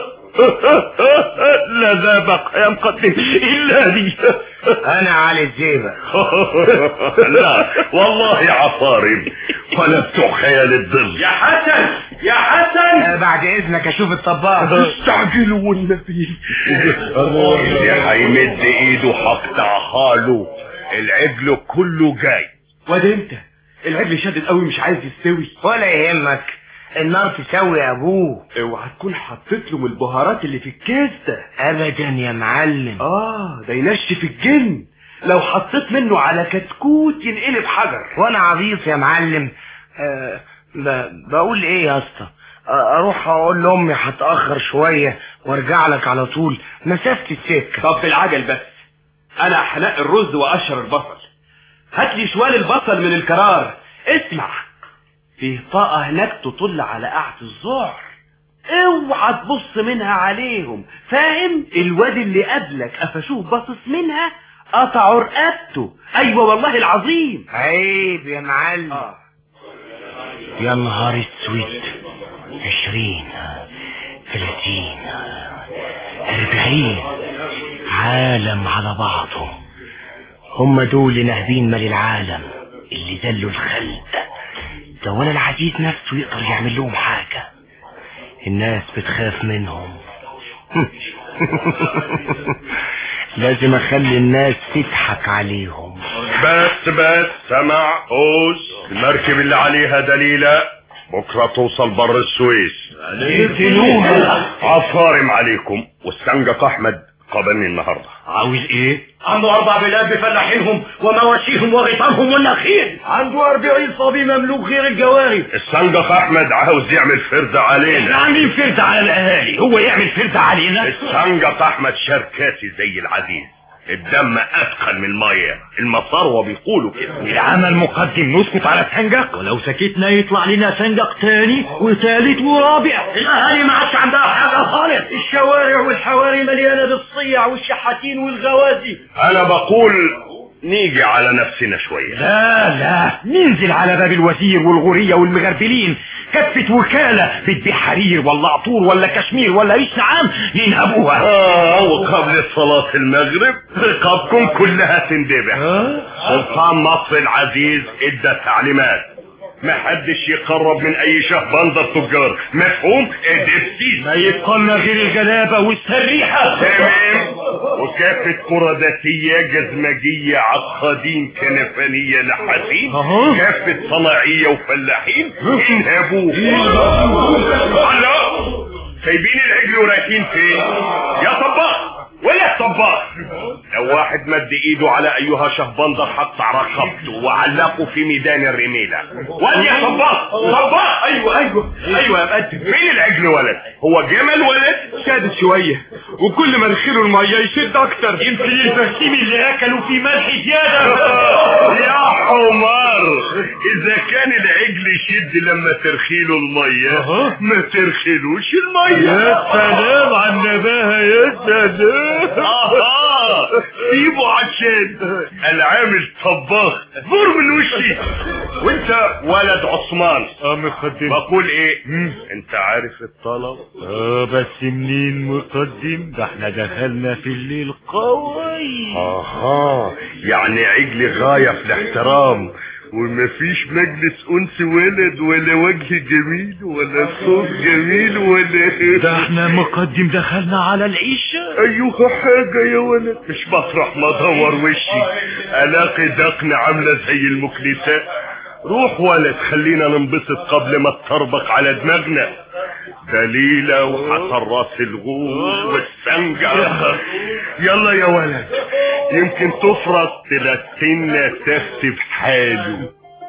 لا زابق يا مقدم إلا دي انا علي الزيبق لا والله عصارم ولا بتوع خيال الظل يا حسن يا حسن آه، بعد اذنك اشوف الطباخ استعجلوا والنبي اللي هيمد ايده هقطعها له العجل كله جاي واد انت العجل شدد قوي مش عايز يستوي ولا يهمك النار تسوي يا ابوه اوعى تكون حطيت له من البهارات اللي في الكيس ده ابدا يا معلم اه ده ينشف الجن لو حطيت منه على كتكوت ينقلب حجر وانا عبيط يا معلم أه ب... بقول ايه يا اسطى آه، اروح اقول لامي هتاخر شويه وارجع لك على طول مسافه السكه طب في العجل بس انا هنقي الرز واقشر البصل هات لي شوال البصل من الكرار اسمع فيه طاقة هناك تطل على قاعة الزعر اوعى تبص منها عليهم فاهم الواد اللي قبلك قفشوه باصص منها قطعوا رقبته ايوه والله العظيم عيب يا معلم آه. يا نهار اسود عشرين ثلاثين اربعين عالم على بعضه هم دول ناهبين مال العالم اللي دلوا الخلق ده ولا العزيز نفسه يقدر يعمل لهم حاجة الناس بتخاف منهم لازم اخلي الناس تضحك عليهم بس بس سمع قوس المركب اللي عليها دليلة بكرة توصل بر السويس عصارم عليكم والسنجق احمد قابلني النهاردة عاوز ايه عنده أربع بلاد بفلاحينهم ومواشيهم وغيطانهم والنخيل عنده أربعين صبي مملوك غير الجواري السنجق احمد عاوز يعمل فرد علينا عاملين فرد على الأهالي هو يعمل فرد علينا السنجق احمد شركاتي زي العزيز الدم اتقل من المية المصاروة بيقولوا كده العمل مقدم نسكت على سنجق ولو سكتنا يطلع لنا سنجق تاني وثالث ورابع الأهالي ما عادش عندها حاجة خالص الشوارع والحواري مليانة بالصيع والشحاتين والغوازي انا بقول نيجي على نفسنا شوية لا لا ننزل على باب الوزير والغورية والمغربلين كفة وكالة بتبيع حرير ولا عطور ولا كشمير ولا ريش نعام ينهبوها اه وقبل صلاة المغرب رقابكم كلها تندبح سلطان مصر العزيز ادى تعليمات ما حدش يقرب من اي شهبندر تجار مفهوم ادبسيس ما يبقى غير الجلابة والسريحة تمام وكافة قرداتية جزمجية عقادين كنفانية نحاسين أهو. كافة صناعية وفلاحين انهبوه الله سايبين العجل ورايحين فين يا طباخ ولا طباخ لو واحد مد ايده على ايها شهبندر حقطع رقبته وعلقه في ميدان الرميلة وقال يا طباخ طباخ ايوه ايوه ايوه يا مقدم فين العجل ولد هو جمل ولد شادد شوية وكل ما ندخله المية يشد اكتر يمكن البرسيم اللي اكلوا في ملح زيادة يا حمار اذا كان العجل يشد لما ترخيله المية أها. ما ترخيلوش المية يا سلام على النباهة يا سلام آه سيبه عشان انا عامل طباخ فور من وشي وانت ولد عثمان اه مقدم بقول ايه انت عارف الطلب اه بس منين مقدم ده احنا دخلنا في الليل قوي اها يعني عجل غاية في الاحترام ومفيش مجلس انس ولد ولا وجه جميل ولا صوت جميل ولا ده احنا مقدم دخلنا على العشاء ايها حاجة يا ولد مش مطرح ما ادور وشي الاقي دقن عاملة زي المكنسة روح ولد خلينا ننبسط قبل ما تطربق على دماغنا دليلة وحسن راس الغول والسنجة يلا يا ولد يمكن تفرط تلاتنا تخت بحاله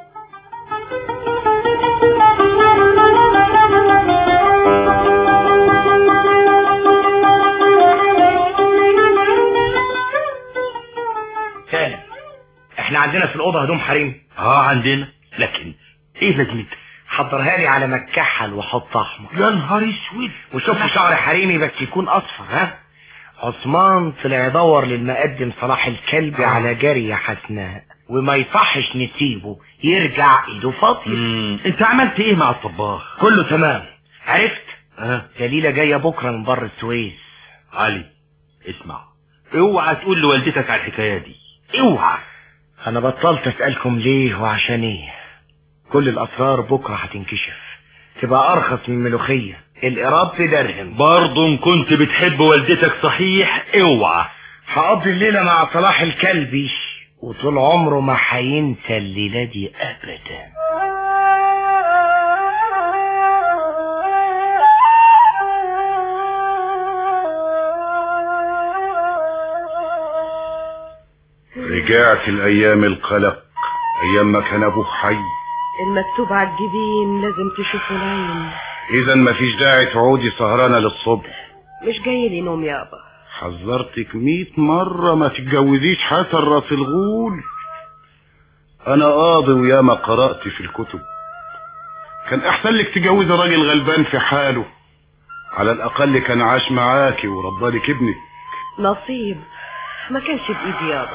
سالم احنا عندنا في الاوضه هدوم حريم اه عندنا لكن ايه لازمتها حضرها لي على مكحل وحط احمر يا نهار اسود وشوف لي شعر حريمي بس يكون اصفر ها عثمان طلع يدور للمقدم صلاح الكلب على جارية حسناء وما يصحش نسيبه يرجع ايده فاضية مم. انت عملت ايه مع الطباخ كله تمام عرفت اه دليلة جاية بكرة من بر السويس علي اسمع اوعى تقول لوالدتك على الحكايه دي اوعى انا بطلت اسألكم ليه وعشان ايه كل الاسرار بكرة هتنكشف تبقى ارخص من الملوخية القراب في درهم برضه ان كنت بتحب والدتك صحيح اوعى هقضي الليلة مع صلاح الكلبي وطول عمره ما هينسى الليلة دي ابدا رجعت الايام القلق ايام ما كان ابوه حي المكتوب على الجبين لازم تشوفه العين اذا مفيش داعي تعودي سهرانه للصبح مش جاي لي نوم يابا حذرتك ميت مرة ما تتجوزيش حسن راس الغول انا قاضي وياما قرأت في الكتب كان احسن لك تجوزي راجل غلبان في حاله على الاقل كان عاش معاكي وربالك ابنك نصيب ما كانش بايدي يابا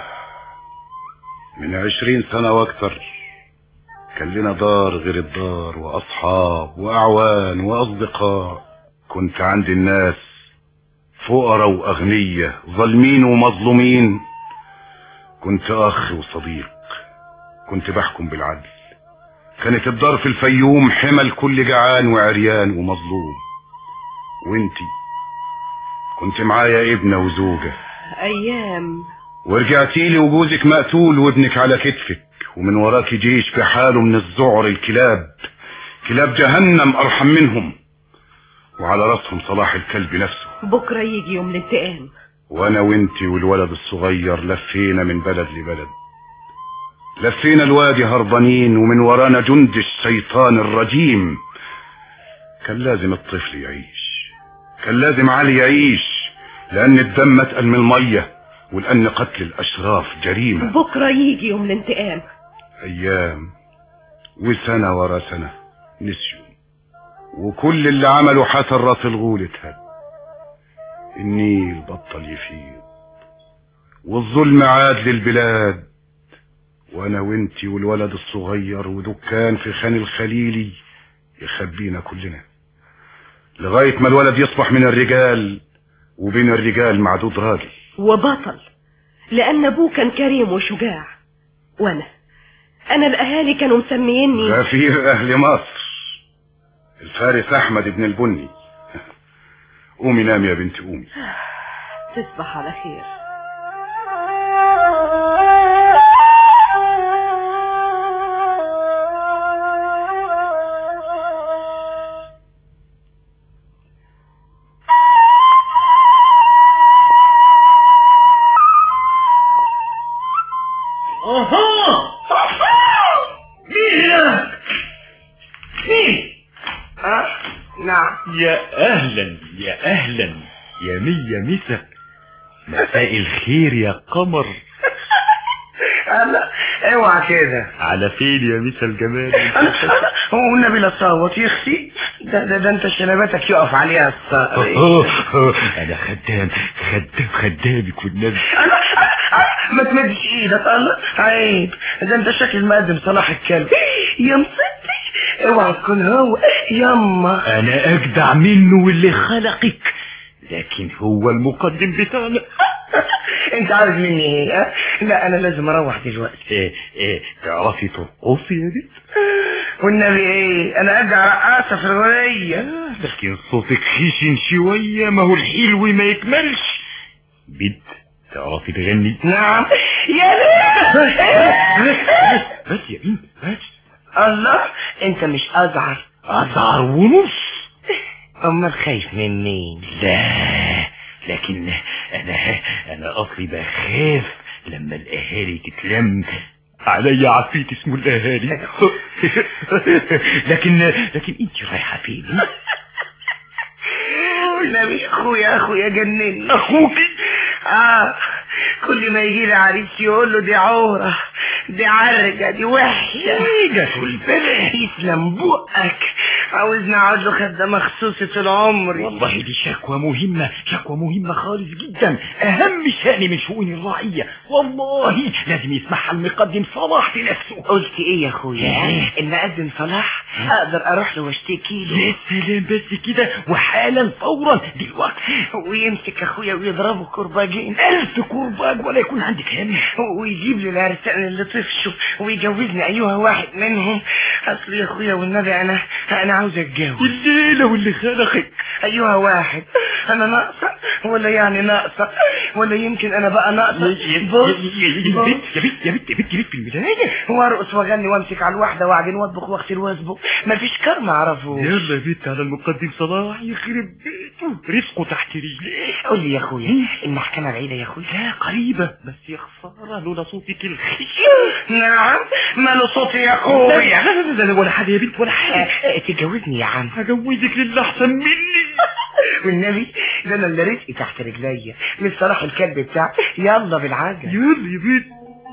من عشرين سنة واكتر كان لنا دار غير الدار واصحاب واعوان واصدقاء كنت عند الناس فقراء واغنياء ظالمين ومظلومين كنت اخ وصديق كنت بحكم بالعدل كانت الدار في الفيوم حمل كل جعان وعريان ومظلوم وانتي كنت معايا ابنة وزوجة ايام ورجعتي لي وجوزك مقتول وابنك على كتفك ومن وراك جيش في حاله من الذعر الكلاب كلاب جهنم ارحم منهم وعلى راسهم صلاح الكلب نفسه بكره يجي يوم الانتقام وانا وانتي والولد الصغير لفينا من بلد لبلد لفينا الوادي هربانين ومن ورانا جند الشيطان الرجيم كان لازم الطفل يعيش كان لازم علي يعيش لان الدم اتقل من الميه ولان قتل الاشراف جريمه بكره يجي يوم الانتقام ايام وسنه ورا سنه نسيوا وكل اللي عمله حسن راس الغول اتهد النيل بطل يفيض والظلم عاد للبلاد وانا وانتي والولد الصغير ودكان في خان الخليلي يخبينا كلنا لغاية ما الولد يصبح من الرجال وبين الرجال معدود راجل وبطل لان ابوه كان كريم وشجاع وانا انا الاهالي كانوا مسميني غفير اهل مصر الفارس احمد بن البني قومي نام يا بنت قومي تصبح على خير اها مين هنا مين أه؟ نعم يا اهلا يا اهلا يا مية مسا مساء الخير يا قمر لا اوعى كده على فين يا مسا الجمال هو النبي لا تصوت يخسي ده, ده, ده انت شنباتك يقف عليها الصقر انا خدام خدام خدامك والنبي ما تمدش ايدك الله عيب ده انت شكل مقدم صلاح الكلب يا مصدق اوعى تكون هو يما انا اجدع منه واللي خلقك لكن هو المقدم بتاعنا انت عارف مني ايه ها؟ لا انا لازم اروح دلوقتي ايه ايه تعرفي ترقصي يا بنت والنبي ايه انا ارجع رقاصه في الغنيه لكن صوتك خشن شوية ما هو الحلو ما يكملش بنت تعرفي تغني نعم يا ليه بس يا بنت بس الله انت مش ازعر أزعر ونص امال خايف من مين لا لكن انا انا اصلي بخاف لما الاهالي تتلم علي عفيت اسمه الاهالي لكن لكن انت رايحه فين نبي اخويا اخويا جنني اخوك اه كل ما يجي لي عريس يقول له دي عورة دي عرجة دي وحشة جات البلد يسلم بقك عاوزني اقعد له خدامة خصوصي طول عمري والله دي شكوى مهمة شكوى مهمة خالص جدا أهم شأن من شؤون الرعية والله لازم يسمعها المقدم صلاح بنفسه قلت ايه يا اخويا ان اقدم صلاح اقدر اروح له واشتكي له يا سلام بس كده وحالا فورا دلوقتي ويمسك اخويا ويضربه كرباجين ألف كرباج ولا يكون عندك هم ويجيب لي العرسان اللي طفشوا ويجوزني ايها واحد منهم اصل يا اخويا والنبي انا انا عاوز اتجوز الليلة واللي خلقك ايها واحد انا ناقصة ولا يعني ناقصة ولا يمكن انا بقى ناقصة بص يا بنت يا بنت يا بنت يا بنت يا بنت في البداية وارقص واغني وامسك على الواحدة واعجن واطبخ واغسل واسبق مفيش كرم اعرفه يلا يا بنت على المقدم صلاح يخرب بيته رزقه تحت رجليه قول لي يا اخويا المحكمة بعيدة يا اخويا لا قريبة بس يا خسارة لولا صوتك الخشن نعم ماله صوتي يا لا اخويا لا لا لا ولا حاجة يا بنت ولا حاجة آه، تجوزني يا عم هجوزك للي احسن مني والنبي ده انا اللي رزقي تحت رجليا من صلاح الكلب بتاع يلا بالعجل يلا يا بنت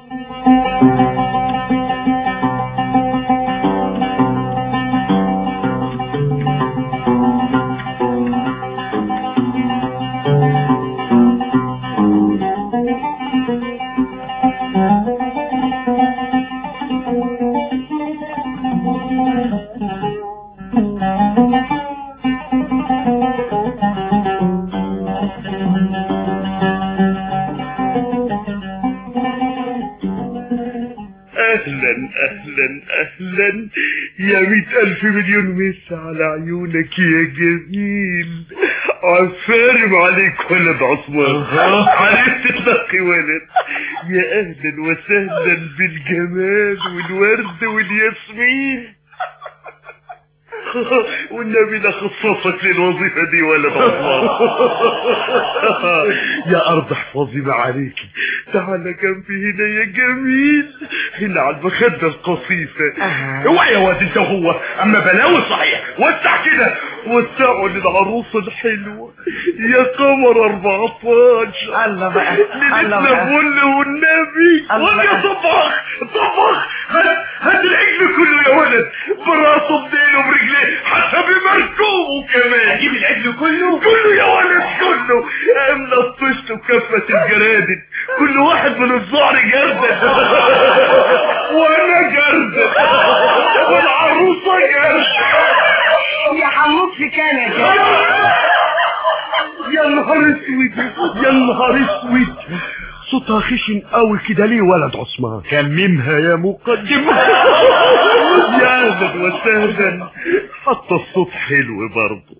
اهلا اهلا اهلا يا مئة الف مليون مس على عيونك يا جميل عفارم عليك ولد عثمان عرفت تلقي ولد يا اهلا وسهلا بالجمال والورد والياسمين والنبي لا خصصك للوظيفة دي ولد عثمان يا أرض احفظي ما عليك تعال جنبي هنا يا جميل هنا على المخدة القصيفة اوعى يا واد انت وهو اما بلاوي صحيح وسع كده وسعوا للعروس الحلوة يا قمر 14 الله بقى الله ليلتنا بقى فل والنبي الله ويا بقى. طباخ طباخ هات هات العجل كله يا ولد براسه بديله برجليه حسب مركوبه كمان اجيب العجل كله كله يا ولد كله املى الطشت وكفة الجرادل كل واحد من الزعر جردل وانا جردل والعروسة جردل يا حموك في كندا يا نهار اسود يا نهار اسود صوتها خشن قوي كده ليه ولد عثمان كممها يا مقدم يا اهلا وسهلا حتى الصوت حلو برضه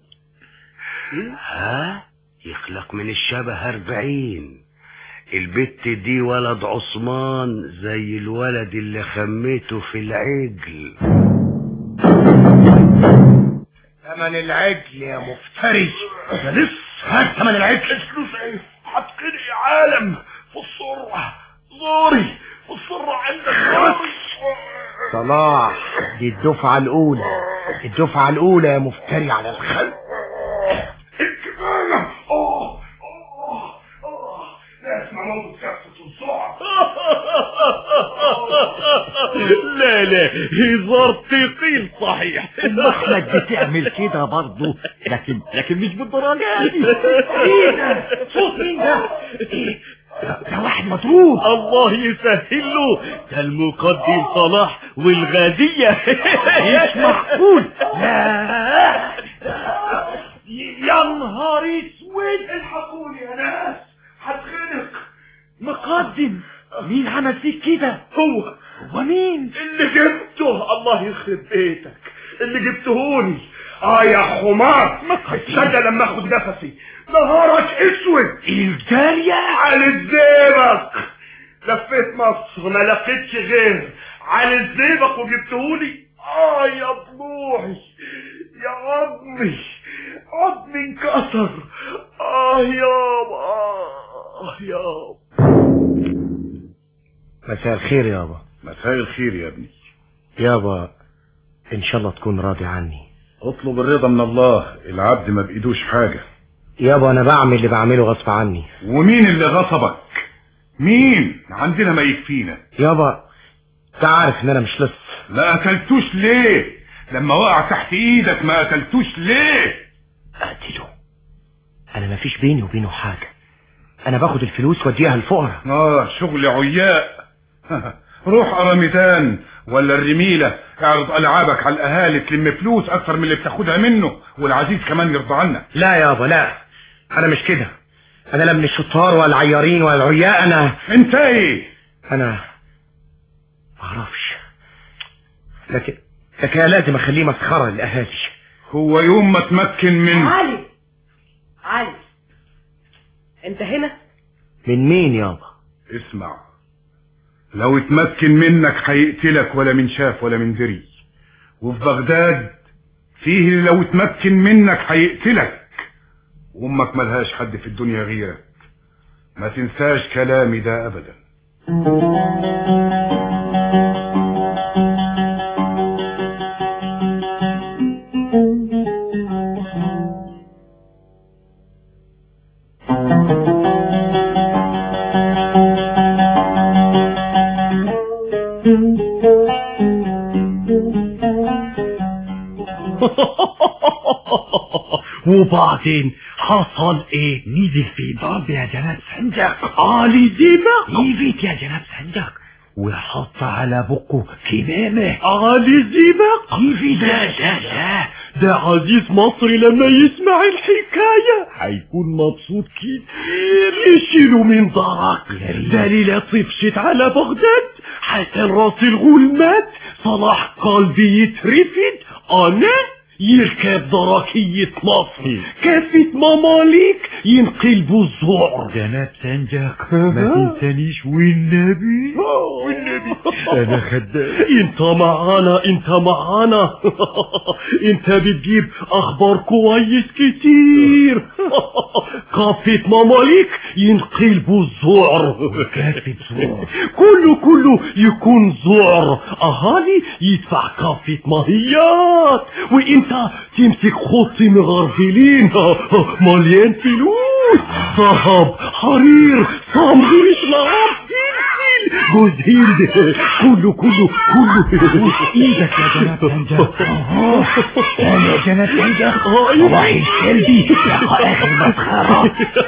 ها يخلق من الشبه أربعين البت دي ولد عثمان زي الولد اللي خميته في العجل ثمن العجل يا مفتري ده لسه هات ثمن العجل فلوس ايه هتقني يا عالم في السرعة زوري في السرعة عندك صلاح دي الدفعة الأولى الدفعة الأولى يا مفتري على الخلق الكفاية اوه اوه اوه لا اسمع موت كافة السرعة لا لا هزار ثقيل صحيح احمد بتعمل كده برضه لكن لكن مش بالدرجه دي ايه ده صوت مين ده إيه؟ ده- ده واحد مطرود الله يسهل له ده المقدم صلاح والغازية مش معقول لا يا نهار اسود الحقوني يا ناس هتخنق مقدم مين عمل فيك كده هو هو مين اللي جبته الله يخرب بيتك اللي جبتهوني اه يا حمار تصدق لما اخد نفسي نهارك اسود الجارية على الزيبق لفيت مصر ما لقيتش غير على الزيبق وجبتهولي اه يا ضلوعي يا عظمي عظمي انكسر اه يابا اه يابا مساء الخير يابا مساء الخير يا ابني يابا ان شاء الله تكون راضي عني اطلب الرضا من الله العبد ما بايدوش حاجة يابا انا بعمل اللي بعمله غصب عني ومين اللي غصبك مين عندنا ما يكفينا يابا انت عارف ان انا مش لص لا اكلتوش ليه لما وقع تحت ايدك ما اكلتوش ليه اقتله انا ما فيش بيني وبينه حاجة انا باخد الفلوس واديها الفقراء اه شغل عياء روح اراميدان ولا الرميلة اعرض العابك على الاهالي تلم فلوس اكتر من اللي بتاخدها منه والعزيز كمان يرضى عنك لا يابا لا انا مش كده انا لا من الشطار ولا العيارين ولا العياء انا انت ايه انا معرفش لكن لكن أنا لازم اخليه مسخرة للاهالي هو يوم ما تمكن من علي علي انت هنا من مين يابا اسمع لو اتمكن منك هيقتلك ولا من شاف ولا من دري وفي بغداد فيه اللي لو اتمكن منك هيقتلك وامك ملهاش حد في الدنيا غيرك ما تنساش كلامي ده ابدا وبعدين حصل ايه نزل في ضرب يا جناب سنجق علي زيبق يفيت يا جناب سنجق وحط على بقه كمامة علي زيبق يفيت لا لا لا ده عزيز مصري لما يسمع الحكاية هيكون مبسوط كتير يشيله من ضرك دليلة طفشت على بغداد حسن راس الغول مات صلاح قلبي يترفد انا يركب دركية مصر كافة مماليك ينقلبوا الذعر جناب سنجاك ما تنسانيش والنبي والنبي انا خدام انت معانا انت معانا انت بتجيب اخبار كويس كتير كافة مماليك ينقلبوا الذعر كافة ذعر كله كله يكون ذعر اهالي يدفع كافة مهيات وانت تمسك خط مغربلين مليان فلوس ذهب حرير صمغ اسلام جوز هيلد كله كله كله ايدك يا جناب سنجاق انا يا جناب سنجاق والله الكلبي يا اخر مسخرة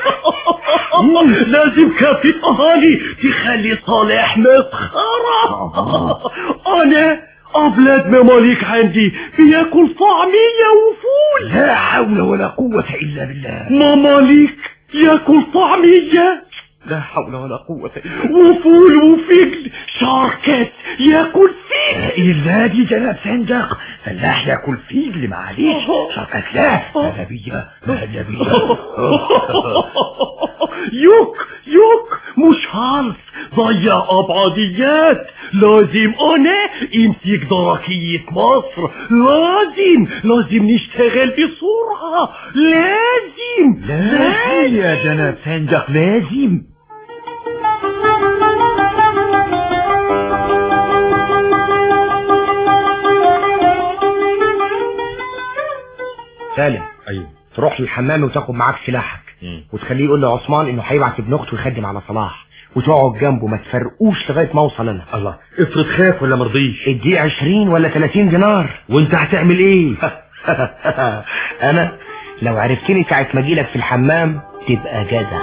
لازم كافة اهالي تخلي صالح مسخرة انا أبلاد مماليك عندي بياكل طعمية وفول لا حول ولا قوة إلا بالله مماليك ياكل طعمية لا حول ولا قوة إلا وفول وفجل شاركات ياكل فجل إلا دي جناب سندق فلاح ياكل فجل معليش شاركات لا مهلبية مهلبية يوك يوك مش هالف ضيع أبعاديات لازم أنا امسك دركية مصر لازم لازم نشتغل بسرعة لازم لازم يا جناب سندق لازم سالم ايوه تروح للحمام وتاخد معاك سلاحك وتخليه يقول لعثمان انه هيبعت ابن اخته يخدم على صلاح وتقعد جنبه ما تفرقوش لغايه ما اوصل انا الله افرض خاف ولا مرضيش اديه 20 ولا 30 دينار وانت هتعمل ايه انا لو عرفتني ساعه ما اجيلك في الحمام تبقى جدع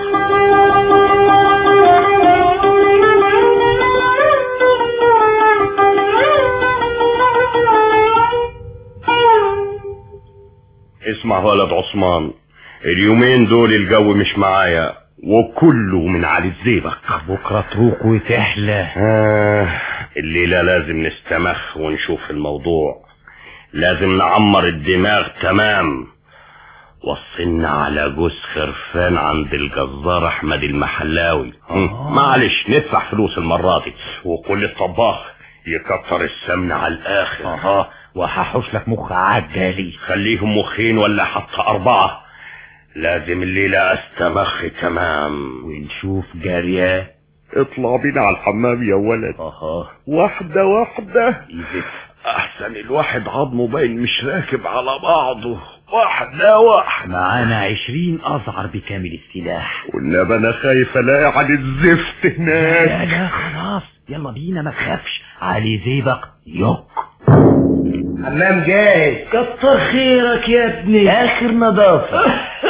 اسمع ولد عثمان اليومين دول الجو مش معايا وكله من علي الزيبق بكرة تروق وتحلى آه الليلة لازم نستمخ ونشوف الموضوع لازم نعمر الدماغ تمام وصلنا على جوز خرفان عند الجزار احمد المحلاوي آه. معلش ندفع فلوس المرة دي وكل الطباخ يكتر السمن على الاخر اه وهحوش لك مخ عجالي خليهم مخين ولا حتى أربعة لازم الليلة أستمخ تمام ونشوف جارية اطلع بينا على الحمام يا ولد اها واحدة واحدة ايزت أحسن الواحد عظمه باين مش راكب على بعضه واحدة واحدة معانا عشرين أزعر بكامل السلاح والنبي أنا خايف ألاقي عن الزفت لا هناك لا خلاص يلا بينا ما تخافش علي زيبق يوك حمام جاهز كتر خيرك يا ابني آخر نظافة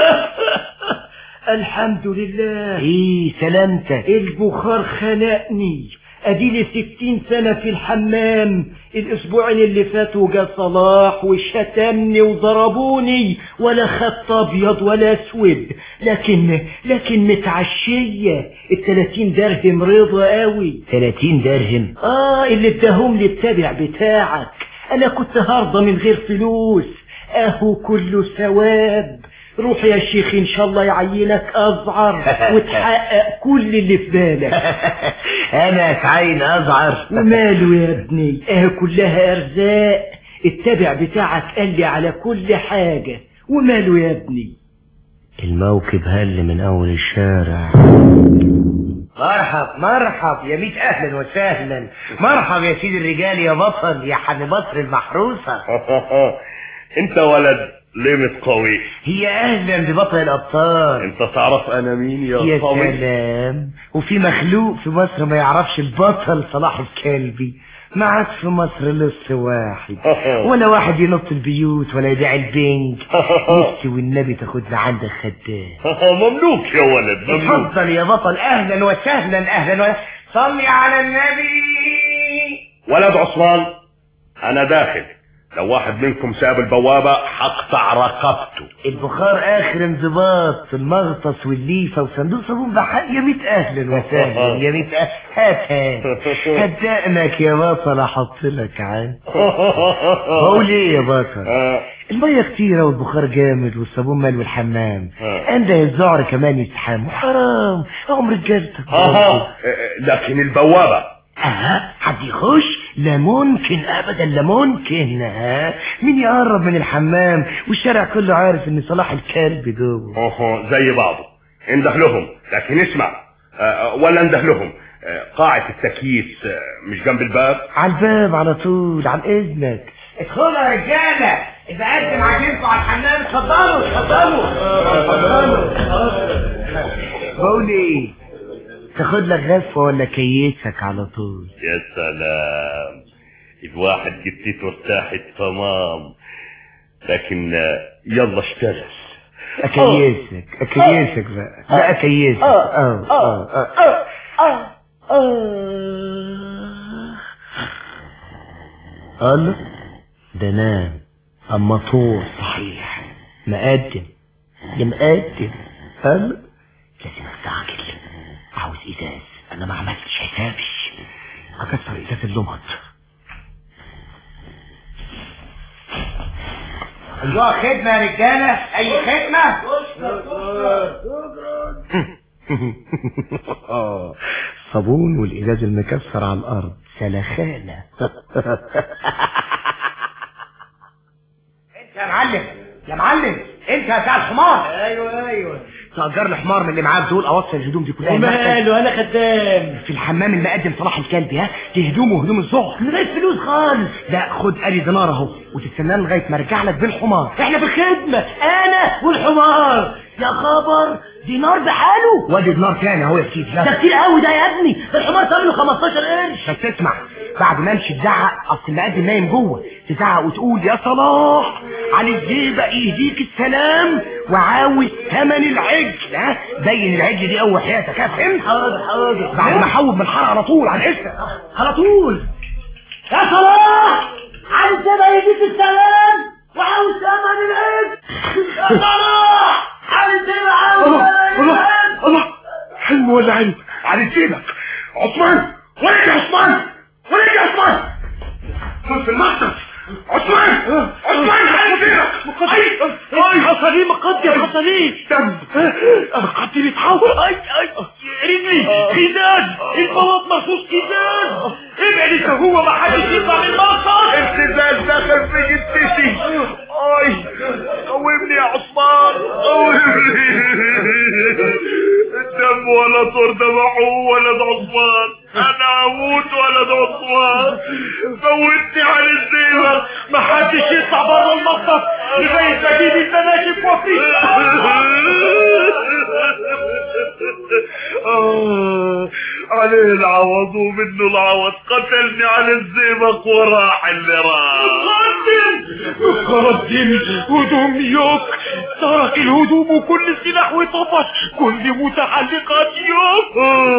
الحمد لله ايه سلامتك البخار خنقني اديلي ستين سنة في الحمام الاسبوعين اللي فاتوا جا صلاح وشتمني وضربوني ولا خط ابيض ولا اسود لكن لكن متعشية التلاتين درهم رضا قوي 30 درهم اه اللي اداهم لي التابع بتاعك انا كنت هرضى من غير فلوس اهو كله ثواب روح يا شيخ ان شاء الله يعينك ازعر وتحقق كل اللي في بالك انا اتعين ازعر وماله يا ابني اه كلها ارزاق التابع بتاعك قال لي على كل حاجة وماله يا ابني الموكب هل من اول الشارع مرحب مرحب يا ميت اهلا وسهلا مرحب يا سيد الرجال يا بطل يا حن مصر المحروسة انت ولد ليه قوي هي اهلا ببطل الابطال انت تعرف انا مين يا, يا قوي سلام وفي مخلوق في مصر ما يعرفش البطل صلاح الكلبي ما عاد في مصر لص واحد ولا واحد ينط البيوت ولا يبيع البنج نفسي والنبي تاخدنا عندك خدام مملوك يا ولد مملوك اتفضل يا بطل اهلا وسهلا اهلا وسهلا صلي على النبي ولد عثمان انا داخل لو واحد منكم ساب البوابة هقطع رقبته البخار اخر انضباط المغطس والليفه وصندوق صابون بحق يا ميت اهلا وسهلا يا ميت أهلا. هات هات هدأنك يا بطل احط لك عين بقول ايه يا بطل المية كتيرة والبخار جامد والصابون مال والحمام انده الزعر كمان يتحمل حرام عمر رجالتك آه، لكن البوابة اه حد يخش لا ممكن ابدا لا ممكن ها مين يقرب من الحمام والشارع كله عارف ان صلاح الكلب جوه اوه زي بعضه انده لهم لكن اسمع آه، ولا انده لهم آه، قاعة التكييف آه، مش جنب الباب على الباب على طول عن اذنك ادخلوا يا رجاله اذا قدم عجينكم على الحمام اتفضلوا اتفضلوا اتفضلوا بقول ايه تاخد لك غفوه ولا كيسك على طول يا سلام الواحد جبتته ارتاحت تمام لكن آه، يلا اشتغل اكيسك اكيسك بقى لا اكيسك اه اه اه الله ده نام اما طور صحيح مقدم يا مقدم الله لازم استعجل عاوز ازاز انا ما عملتش حسابي اكسر ازاز اللمط ايوه خدمه يا رجاله اي خدمه صابون والازاز المكسر على الارض سلخانه انت يا معلم يا معلم انت يا بتاع الحمار ايوه ايوه تأجر لي حمار من اللي معاك دول اوصل الهدوم دي كلها وماله انا خدام في الحمام المقدم صلاح الكلب ها دي هدومه وهدوم الزهر من غير فلوس خالص لا خد ادي دينار اهو وتستناني لغايه ما ارجع لك بالحمار احنا في الخدمة انا والحمار يا خبر دينار بحاله وادي دينار تاني اهو يا سيدي ده يلا. كتير قوي ده يا ابني ده الحمار ثمنه 15 قرش بس اسمع بعد ما امشي تزعق اصل المقدم نايم جوه تزعق وتقول يا صلاح على الزيبق يهديك السلام وعاوز ثمن العجل ها بين العجل دي اول حياتك ها فهمت حاضر حاضر بعد ما احوب من الحاره على طول على الاسم على طول يا صلاح عايز كده يجيك السلام وعاوز ثمن العيد يا صلاح عايز كده عاوز ثمن العيد الله حلم ولا علم على سيبك عثمان ولك يا عثمان ولك يا عثمان كن في المقصد عثمان عثمان على سيبك اي حصلي مقدي حصلي دم انا قدي بيتحول اي اي رجلي كيزان البلاط مخصوص كيزان ابعد انت هو ما حدش يطلع من المقصد ارتزاز داخل في جدتي اي قومني يا عثمان قومني الدم ولا طور دمعه ولد عثمان انا اموت ولد عثمان موتني على الزينة ما حدش يطلع بره المطبخ لغايه ما اجيب المناشف آه، عليه العوض ومنه العوض قتلني على الزئبق وراح اللي راح قدم هدوم يوك ترك الهدوم وكل سلاح وطفش كل متعلقات يوك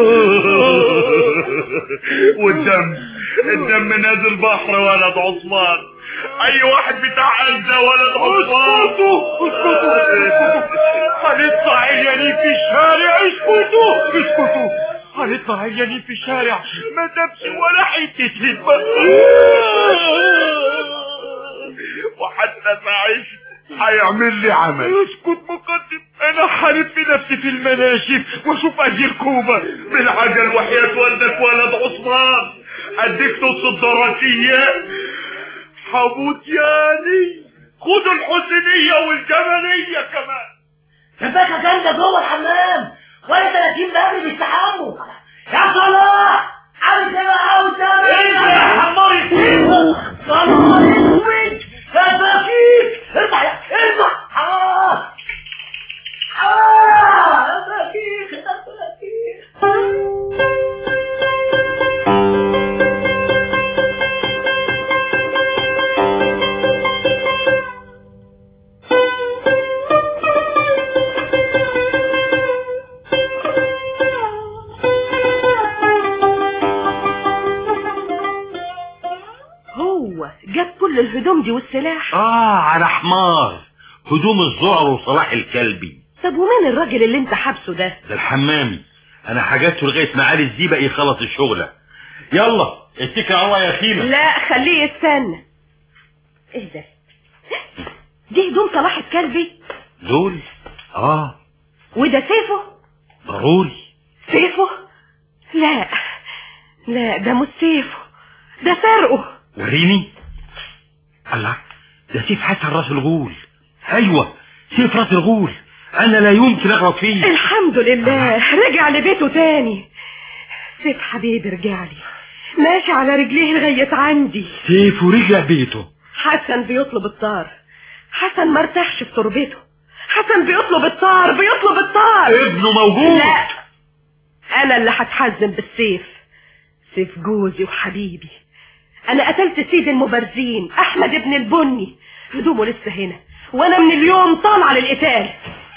والدم الدم نازل بحر ولد عثمان اي واحد بتاع انزة ولد عثمان اسكتوا اسكتوا هنطلع عيانين في الشارع اسكتوا اسكتوا هنطلع عيانين في الشارع ما دامش ولا حتة هدمة وحتى سعيد هيعمل لي عمل اسكت مقدم انا حارب بنفسي في المناشف واشوف اجي ركوبة بالعجل وحياة والدك ولد عثمان اديك نص الدراسية حموت ياني خدوا الحسينية والجمالية كمان شباكة جامدة جوه الحمام ولا 30 باب بيستحموا يا صلاح عاوز ايه بقى عاوز ايه يا حمار صلاح اسود يا بكيك ارفع يا ارفع اه اه يا بكيك يا بكيك هو جاب كل الهدوم دي والسلاح اه على حمار هدوم الزعر وصلاح الكلبي طب ومين الراجل اللي انت حابسه ده ده الحمامي انا حاجته لغايه ما علي الزيبق يخلص الشغله يلا اتكل على الله يا خيمه لا خليه يستنى ايه ده دي هدوم صلاح الكلبي دول اه وده سيفه ضروري سيفه لا لا ده مش سيفه ده سرقه وريني الله ده سيف حسن راس الغول ايوه سيف راس الغول انا لا يمكن اغلط فيه الحمد لله رجع لبيته تاني سيف حبيبي رجع لي ماشي على رجليه لغاية عندي سيف ورجع بيته حسن بيطلب الطار حسن ما ارتاحش في تربته حسن بيطلب الطار بيطلب الطار ابنه موجود لا انا اللي هتحزم بالسيف سيف جوزي وحبيبي انا قتلت سيد المبارزين احمد ابن البني هدومه لسه هنا وانا من اليوم طالعه للقتال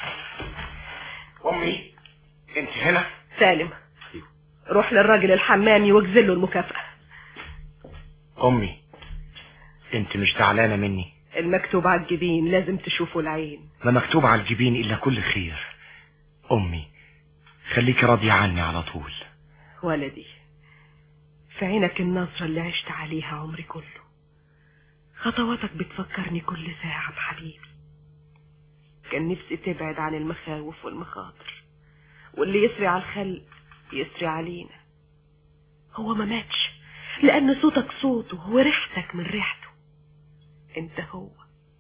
امي انت هنا سالم روح للراجل الحمامي واجزل له المكافأة امي انت مش زعلانه مني المكتوب على الجبين لازم تشوفه العين ما مكتوب على الجبين الا كل خير امي خليكي راضيه عني على طول ولدي في عينك النظرة اللي عشت عليها عمري كله خطواتك بتفكرني كل ساعة بحبيبي كان نفسي تبعد عن المخاوف والمخاطر واللي يسري على الخلق يسري علينا هو ما ماتش لأن صوتك صوته وريحتك من ريحته انت هو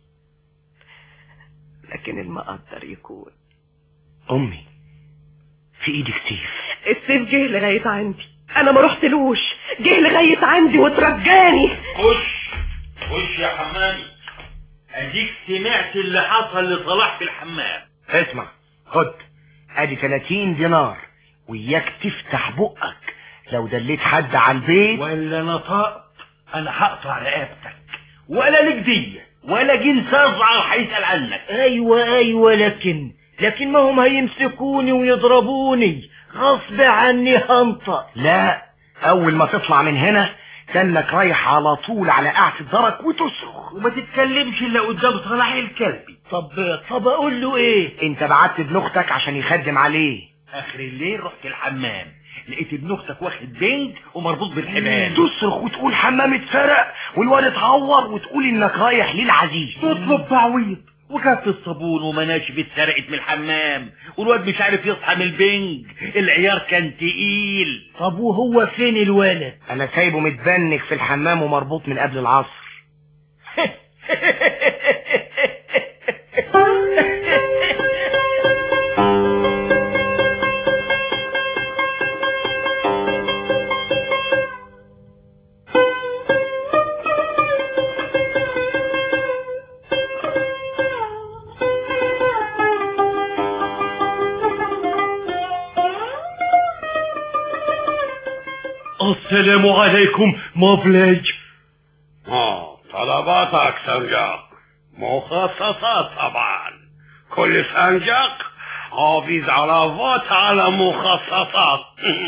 لكن المقدر يكون امي في ايدك سيف السيف جه لغاية عندي انا ما رحتلوش جه لغاية عندي وترجاني خش خش يا حمامي اديك سمعت اللي حصل لصلاح في الحمام اسمع خد ادي 30 دينار وياك تفتح بقك لو دليت حد على البيت ولا نطقت انا هقطع رقبتك ولا لك دية ولا جنس ازعر هيسأل عنك ايوه ايوه لكن لكن ما هم هيمسكوني ويضربوني غصب عني هنطق لا اول ما تطلع من هنا كانك رايح على طول على قاعة الدرك وتصرخ وما تتكلمش الا قدام صلاح الكلبي طب طب اقول له ايه انت بعت ابن اختك عشان يخدم عليه اخر الليل رحت الحمام لقيت ابن اختك واخد بنج ومربوط بالحبال تصرخ وتقول حمام اتسرق والواد اتعور وتقول انك رايح للعزيز تطلب تعويض وكانت الصابون ومناشف اتسرقت من الحمام والواد مش عارف يصحى من البنج العيار كان تقيل طب وهو فين الولد انا سايبه متبنك في الحمام ومربوط من قبل العصر السلام عليكم مولاي اه طلباتك سنجاق مخصصات طبعا كل سنجاق حافظ علاوات على مخصصات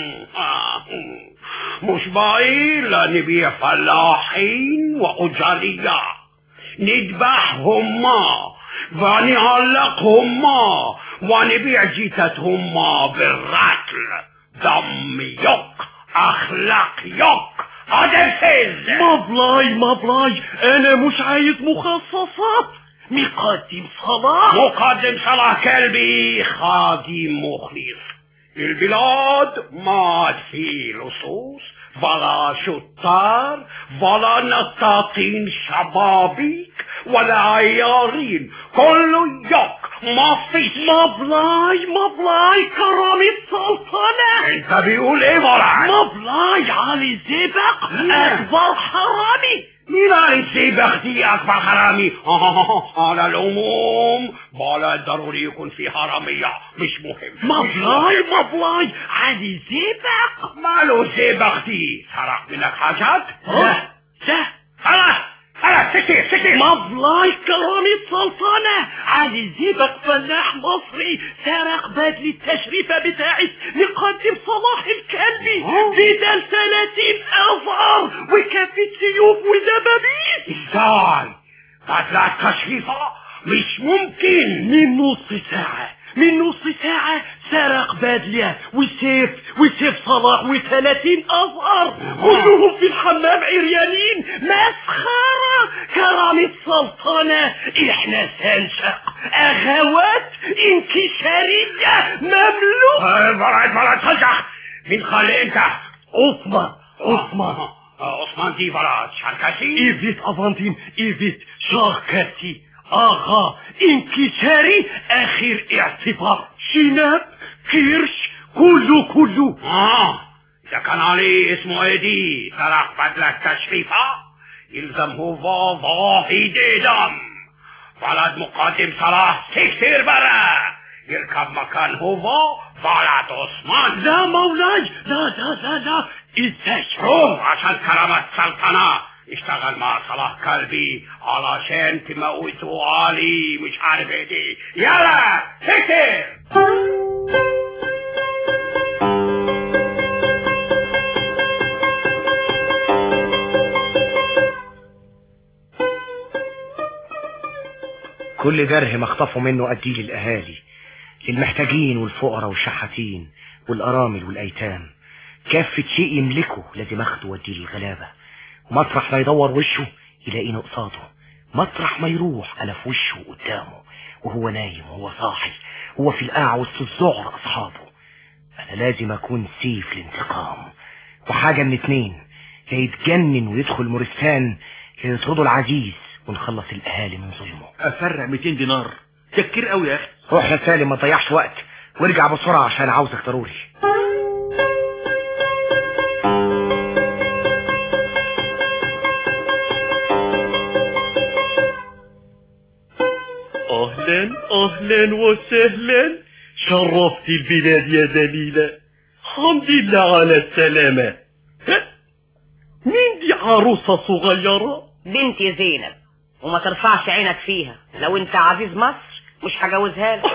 مش بعيد لا نبيع فلاحين وأجرية نذبحهم ونعلقهم ونبيع جيتتهم بالرتل دم يق أخلاق يق أدرسز مولاي مولاي انا مش عايز مخصصات مقدم صلاة مقدم صلاح كلبي خادم مخلص البلاد ما في لصوص ولا شطار ولا نطاطين شبابيك ولا عيارين كله يك ما فيش مولاي مولاي كرامة السلطنة انت بيقول ايه مرعي مولاي علي زبق اكبر حرامي مين عايز بختي اكبر حرامي على العموم ولا ضروري يكون في حرامية مش مهم مولاي مولاي علي زبق ماله زبختي سرق منك حاجات اه ده خلاص خلاص سكتي سكتي مولاي كرامة السلطنة علي زبق فلاح مصري سرق بدل التشريفة بتاعت مقدم صلاح الكلبي بدل 30 أظهر وكافة سيوف ودبابيس ازاي بدل التشريفة مش ممكن من نص ساعة من نص ساعة سرق بدلة وسيف وسيف صلاح وثلاثين أظهر كلهم في الحمام عريانين مسخرة كرامة سلطنة احنا سنشق أغوات انكسارية مملوك برعد برعد خلجح مين خلي انت عثمان عثمان عثمان دي برعد شركسي ايفيت افانتين ايفيت شاركتي اغا انكساري اخر اعتبار شناب كيرش كله كله اه اذا كان عليه اسمه ايدي سرق بدلة تشريفة يلزم هو واحد دم ولد مقدم صلاح تكسير برا يركب مكان هو ولد عثمان لا مولاي لا لا لا لا ازاي روح عشان كرامة سلطنة اشتغل مع صلاح كلبي علشان تموتوا علي مش عارف ايه دي يلا تكسير كل درهم اخطفوا منه اديه للاهالي للمحتاجين والفقراء والشحاتين والارامل والايتام كافة شيء يملكه لازم اخده واديه للغلابة ومطرح ما يدور وشه يلاقيني قصاده مطرح ما يروح انا في وشه قدامه وهو نايم وهو صاحي هو في القاع وسط الذعر اصحابه انا لازم اكون سيف الانتقام وحاجة من اتنين يا يتجنن ويدخل مورستان يا يطردوا العزيز ونخلص الاهالي من ظلمه افرع 200 دينار تفكير قوي يا اخي روح يا سالم ما تضيعش وقت وارجع بسرعة عشان عاوزك ضروري اهلا اهلا وسهلا شرفت البلاد يا دليلة الحمد لله على السلامة ها؟ مين دي عروسة صغيرة بنتي زينب وما ترفعش عينك فيها لو انت عزيز مصر مش هجوزها لك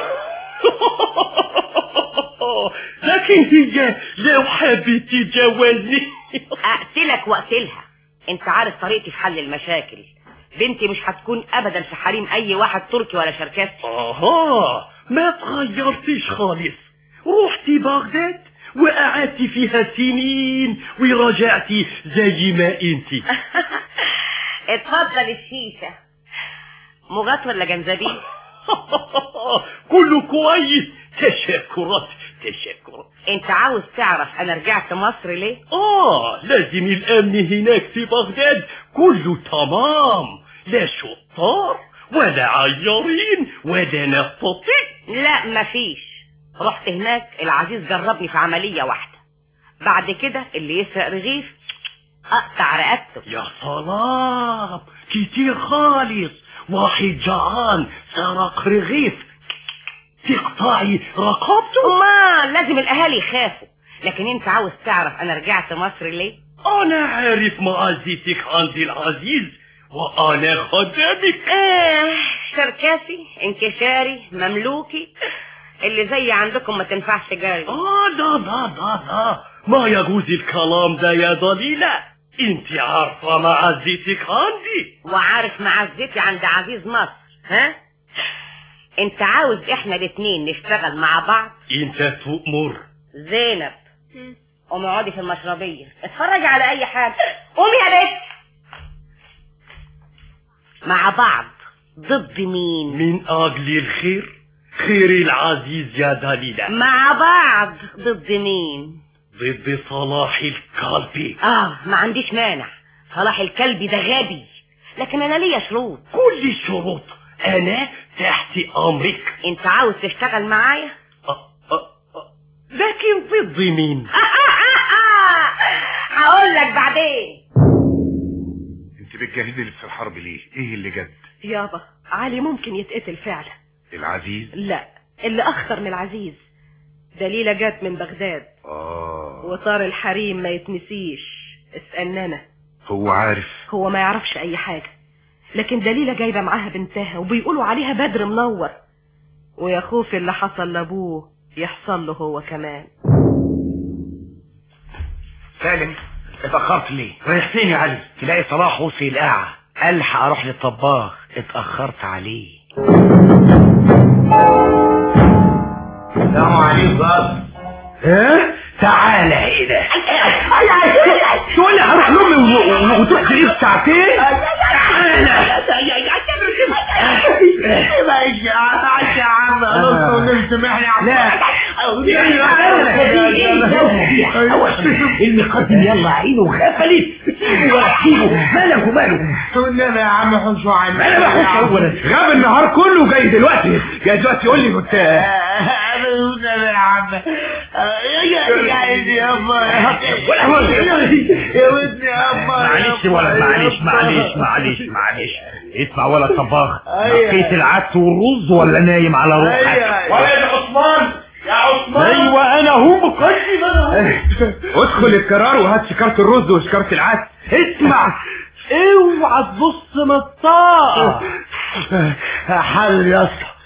لكن هي لو حبيت تجوزني اقتلك واقتلها انت عارف طريقتي في حل المشاكل بنتي مش هتكون ابدا في حريم اي واحد تركي ولا شركسي اها ما تغيرتش خالص رحتي بغداد وقعدت فيها سنين ورجعتي زي ما انتي اتفضل الشيشة مغات ولا جنزبيل كله كويس تشكرات تشكرات انت عاوز تعرف انا رجعت مصر ليه اه لازم الامن هناك في بغداد كله تمام لا شطار ولا عيارين ولا نفطين لا مفيش رحت هناك العزيز جربني في عملية واحدة بعد كده اللي يسرق رغيف اقطع رقبته يا سلام كتير خالص واحد جعان سرق رغيف تقطعي رقبته ما لازم الاهالي يخافوا لكن انت عاوز تعرف انا رجعت مصر ليه انا عارف معزتك عندي العزيز وانا خدامك ايه شركاسي انكشاري مملوكي اللي زي عندكم ما تنفعش جاري اه لا لا لا لا ما يجوز الكلام ده يا ضليلة انت عارفة معزتك عندي وعارف معزتي عند عزيز مصر ها انت عاوز احنا الاتنين نشتغل مع بعض انت تؤمر زينب قومي اقعدي في المشربية اتفرجي على اي حاجة قومي يا بنت مع بعض ضد مين من اجل الخير خير العزيز يا دليلة مع بعض ضد مين ضد صلاح القلبي اه ما عنديش مانع صلاح الكلب ده غبي لكن انا ليا شروط كل الشروط انا تحت امرك انت عاوز تشتغل معايا لكن ضد مين هقول لك بعدين انت بتجهزي في الحرب ليه ايه اللي جد يابا علي ممكن يتقتل فعلا العزيز لا اللي اخطر من العزيز دليلة جت من بغداد اه وطار الحريم ما يتنسيش اسألنا انا هو عارف هو ما يعرفش اي حاجة لكن دليلة جايبة معاها بنتها وبيقولوا عليها بدر منور ويا خوف اللي حصل لابوه يحصل له هو كمان سالم اتأخرت ليه رايح فين يا علي تلاقي صلاح وصي القاعة الحق اروح للطباخ اتأخرت عليه السلام عليكم بابا ها تعالى هنا تقول لي هروح لامي و- وتروح تغيب ساعتين ماشي يا عم نص ونص سامحني المقدم يلا عينه وخفلت سيبه ولا سيبه مالك وماله والنبي يا عم حشوا عني انا بخش اولا غاب النهار كله جاي دلوقتي جاي دلوقتي يقول لي كنت والنبي يا عم يا عيني يا الله يا ودني يا الله معلش ولا معلش معلش معلش معلش اسمع ولا طباخ أيوة. نقيت العدس والرز ولا نايم على روحك ولا يا عثمان يا عثمان ايوه انا هو مقدم انا ادخل الكرار وهات شكارة الرز وشكارة العدس اسمع اوعى تبص من الطاقة حل يا اسطى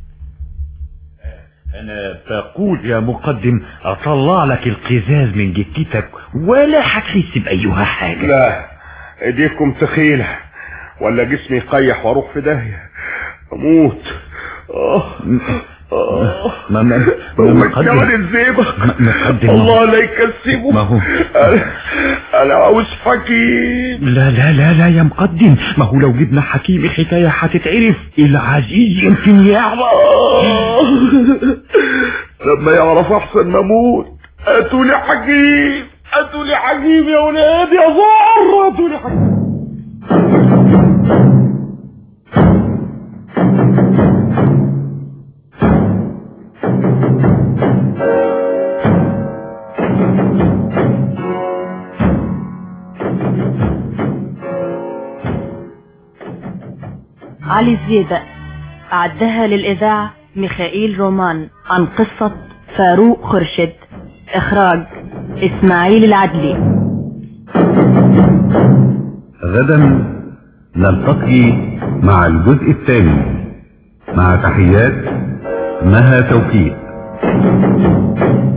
انا بقول يا مقدم اطلع لك القزاز من جتتك ولا هتحس بايها حاجة لا ايديكم تخيلة ولا جسمي يقيح واروح في داهية اموت اه اه ما ما ما هو مقدم الجمل الزيبة مقدم الله لا يكسبه ما هو انا انا عاوز حكيم لا لا لا لا يا مقدم ما هو لو جبنا حكيم الحكاية هتتعرف العزيز يمكن يعرف لما يعرف احسن ما اموت هاتوا لي حكيم هاتوا لي حكيم يا ولاد يا زهر هاتوا لي حكيم علي الزيبق أعدها للإذاعة ميخائيل رومان عن قصة فاروق خرشد إخراج إسماعيل العدلي غدا نلتقي مع الجزء الثاني مع تحيات مها توفيق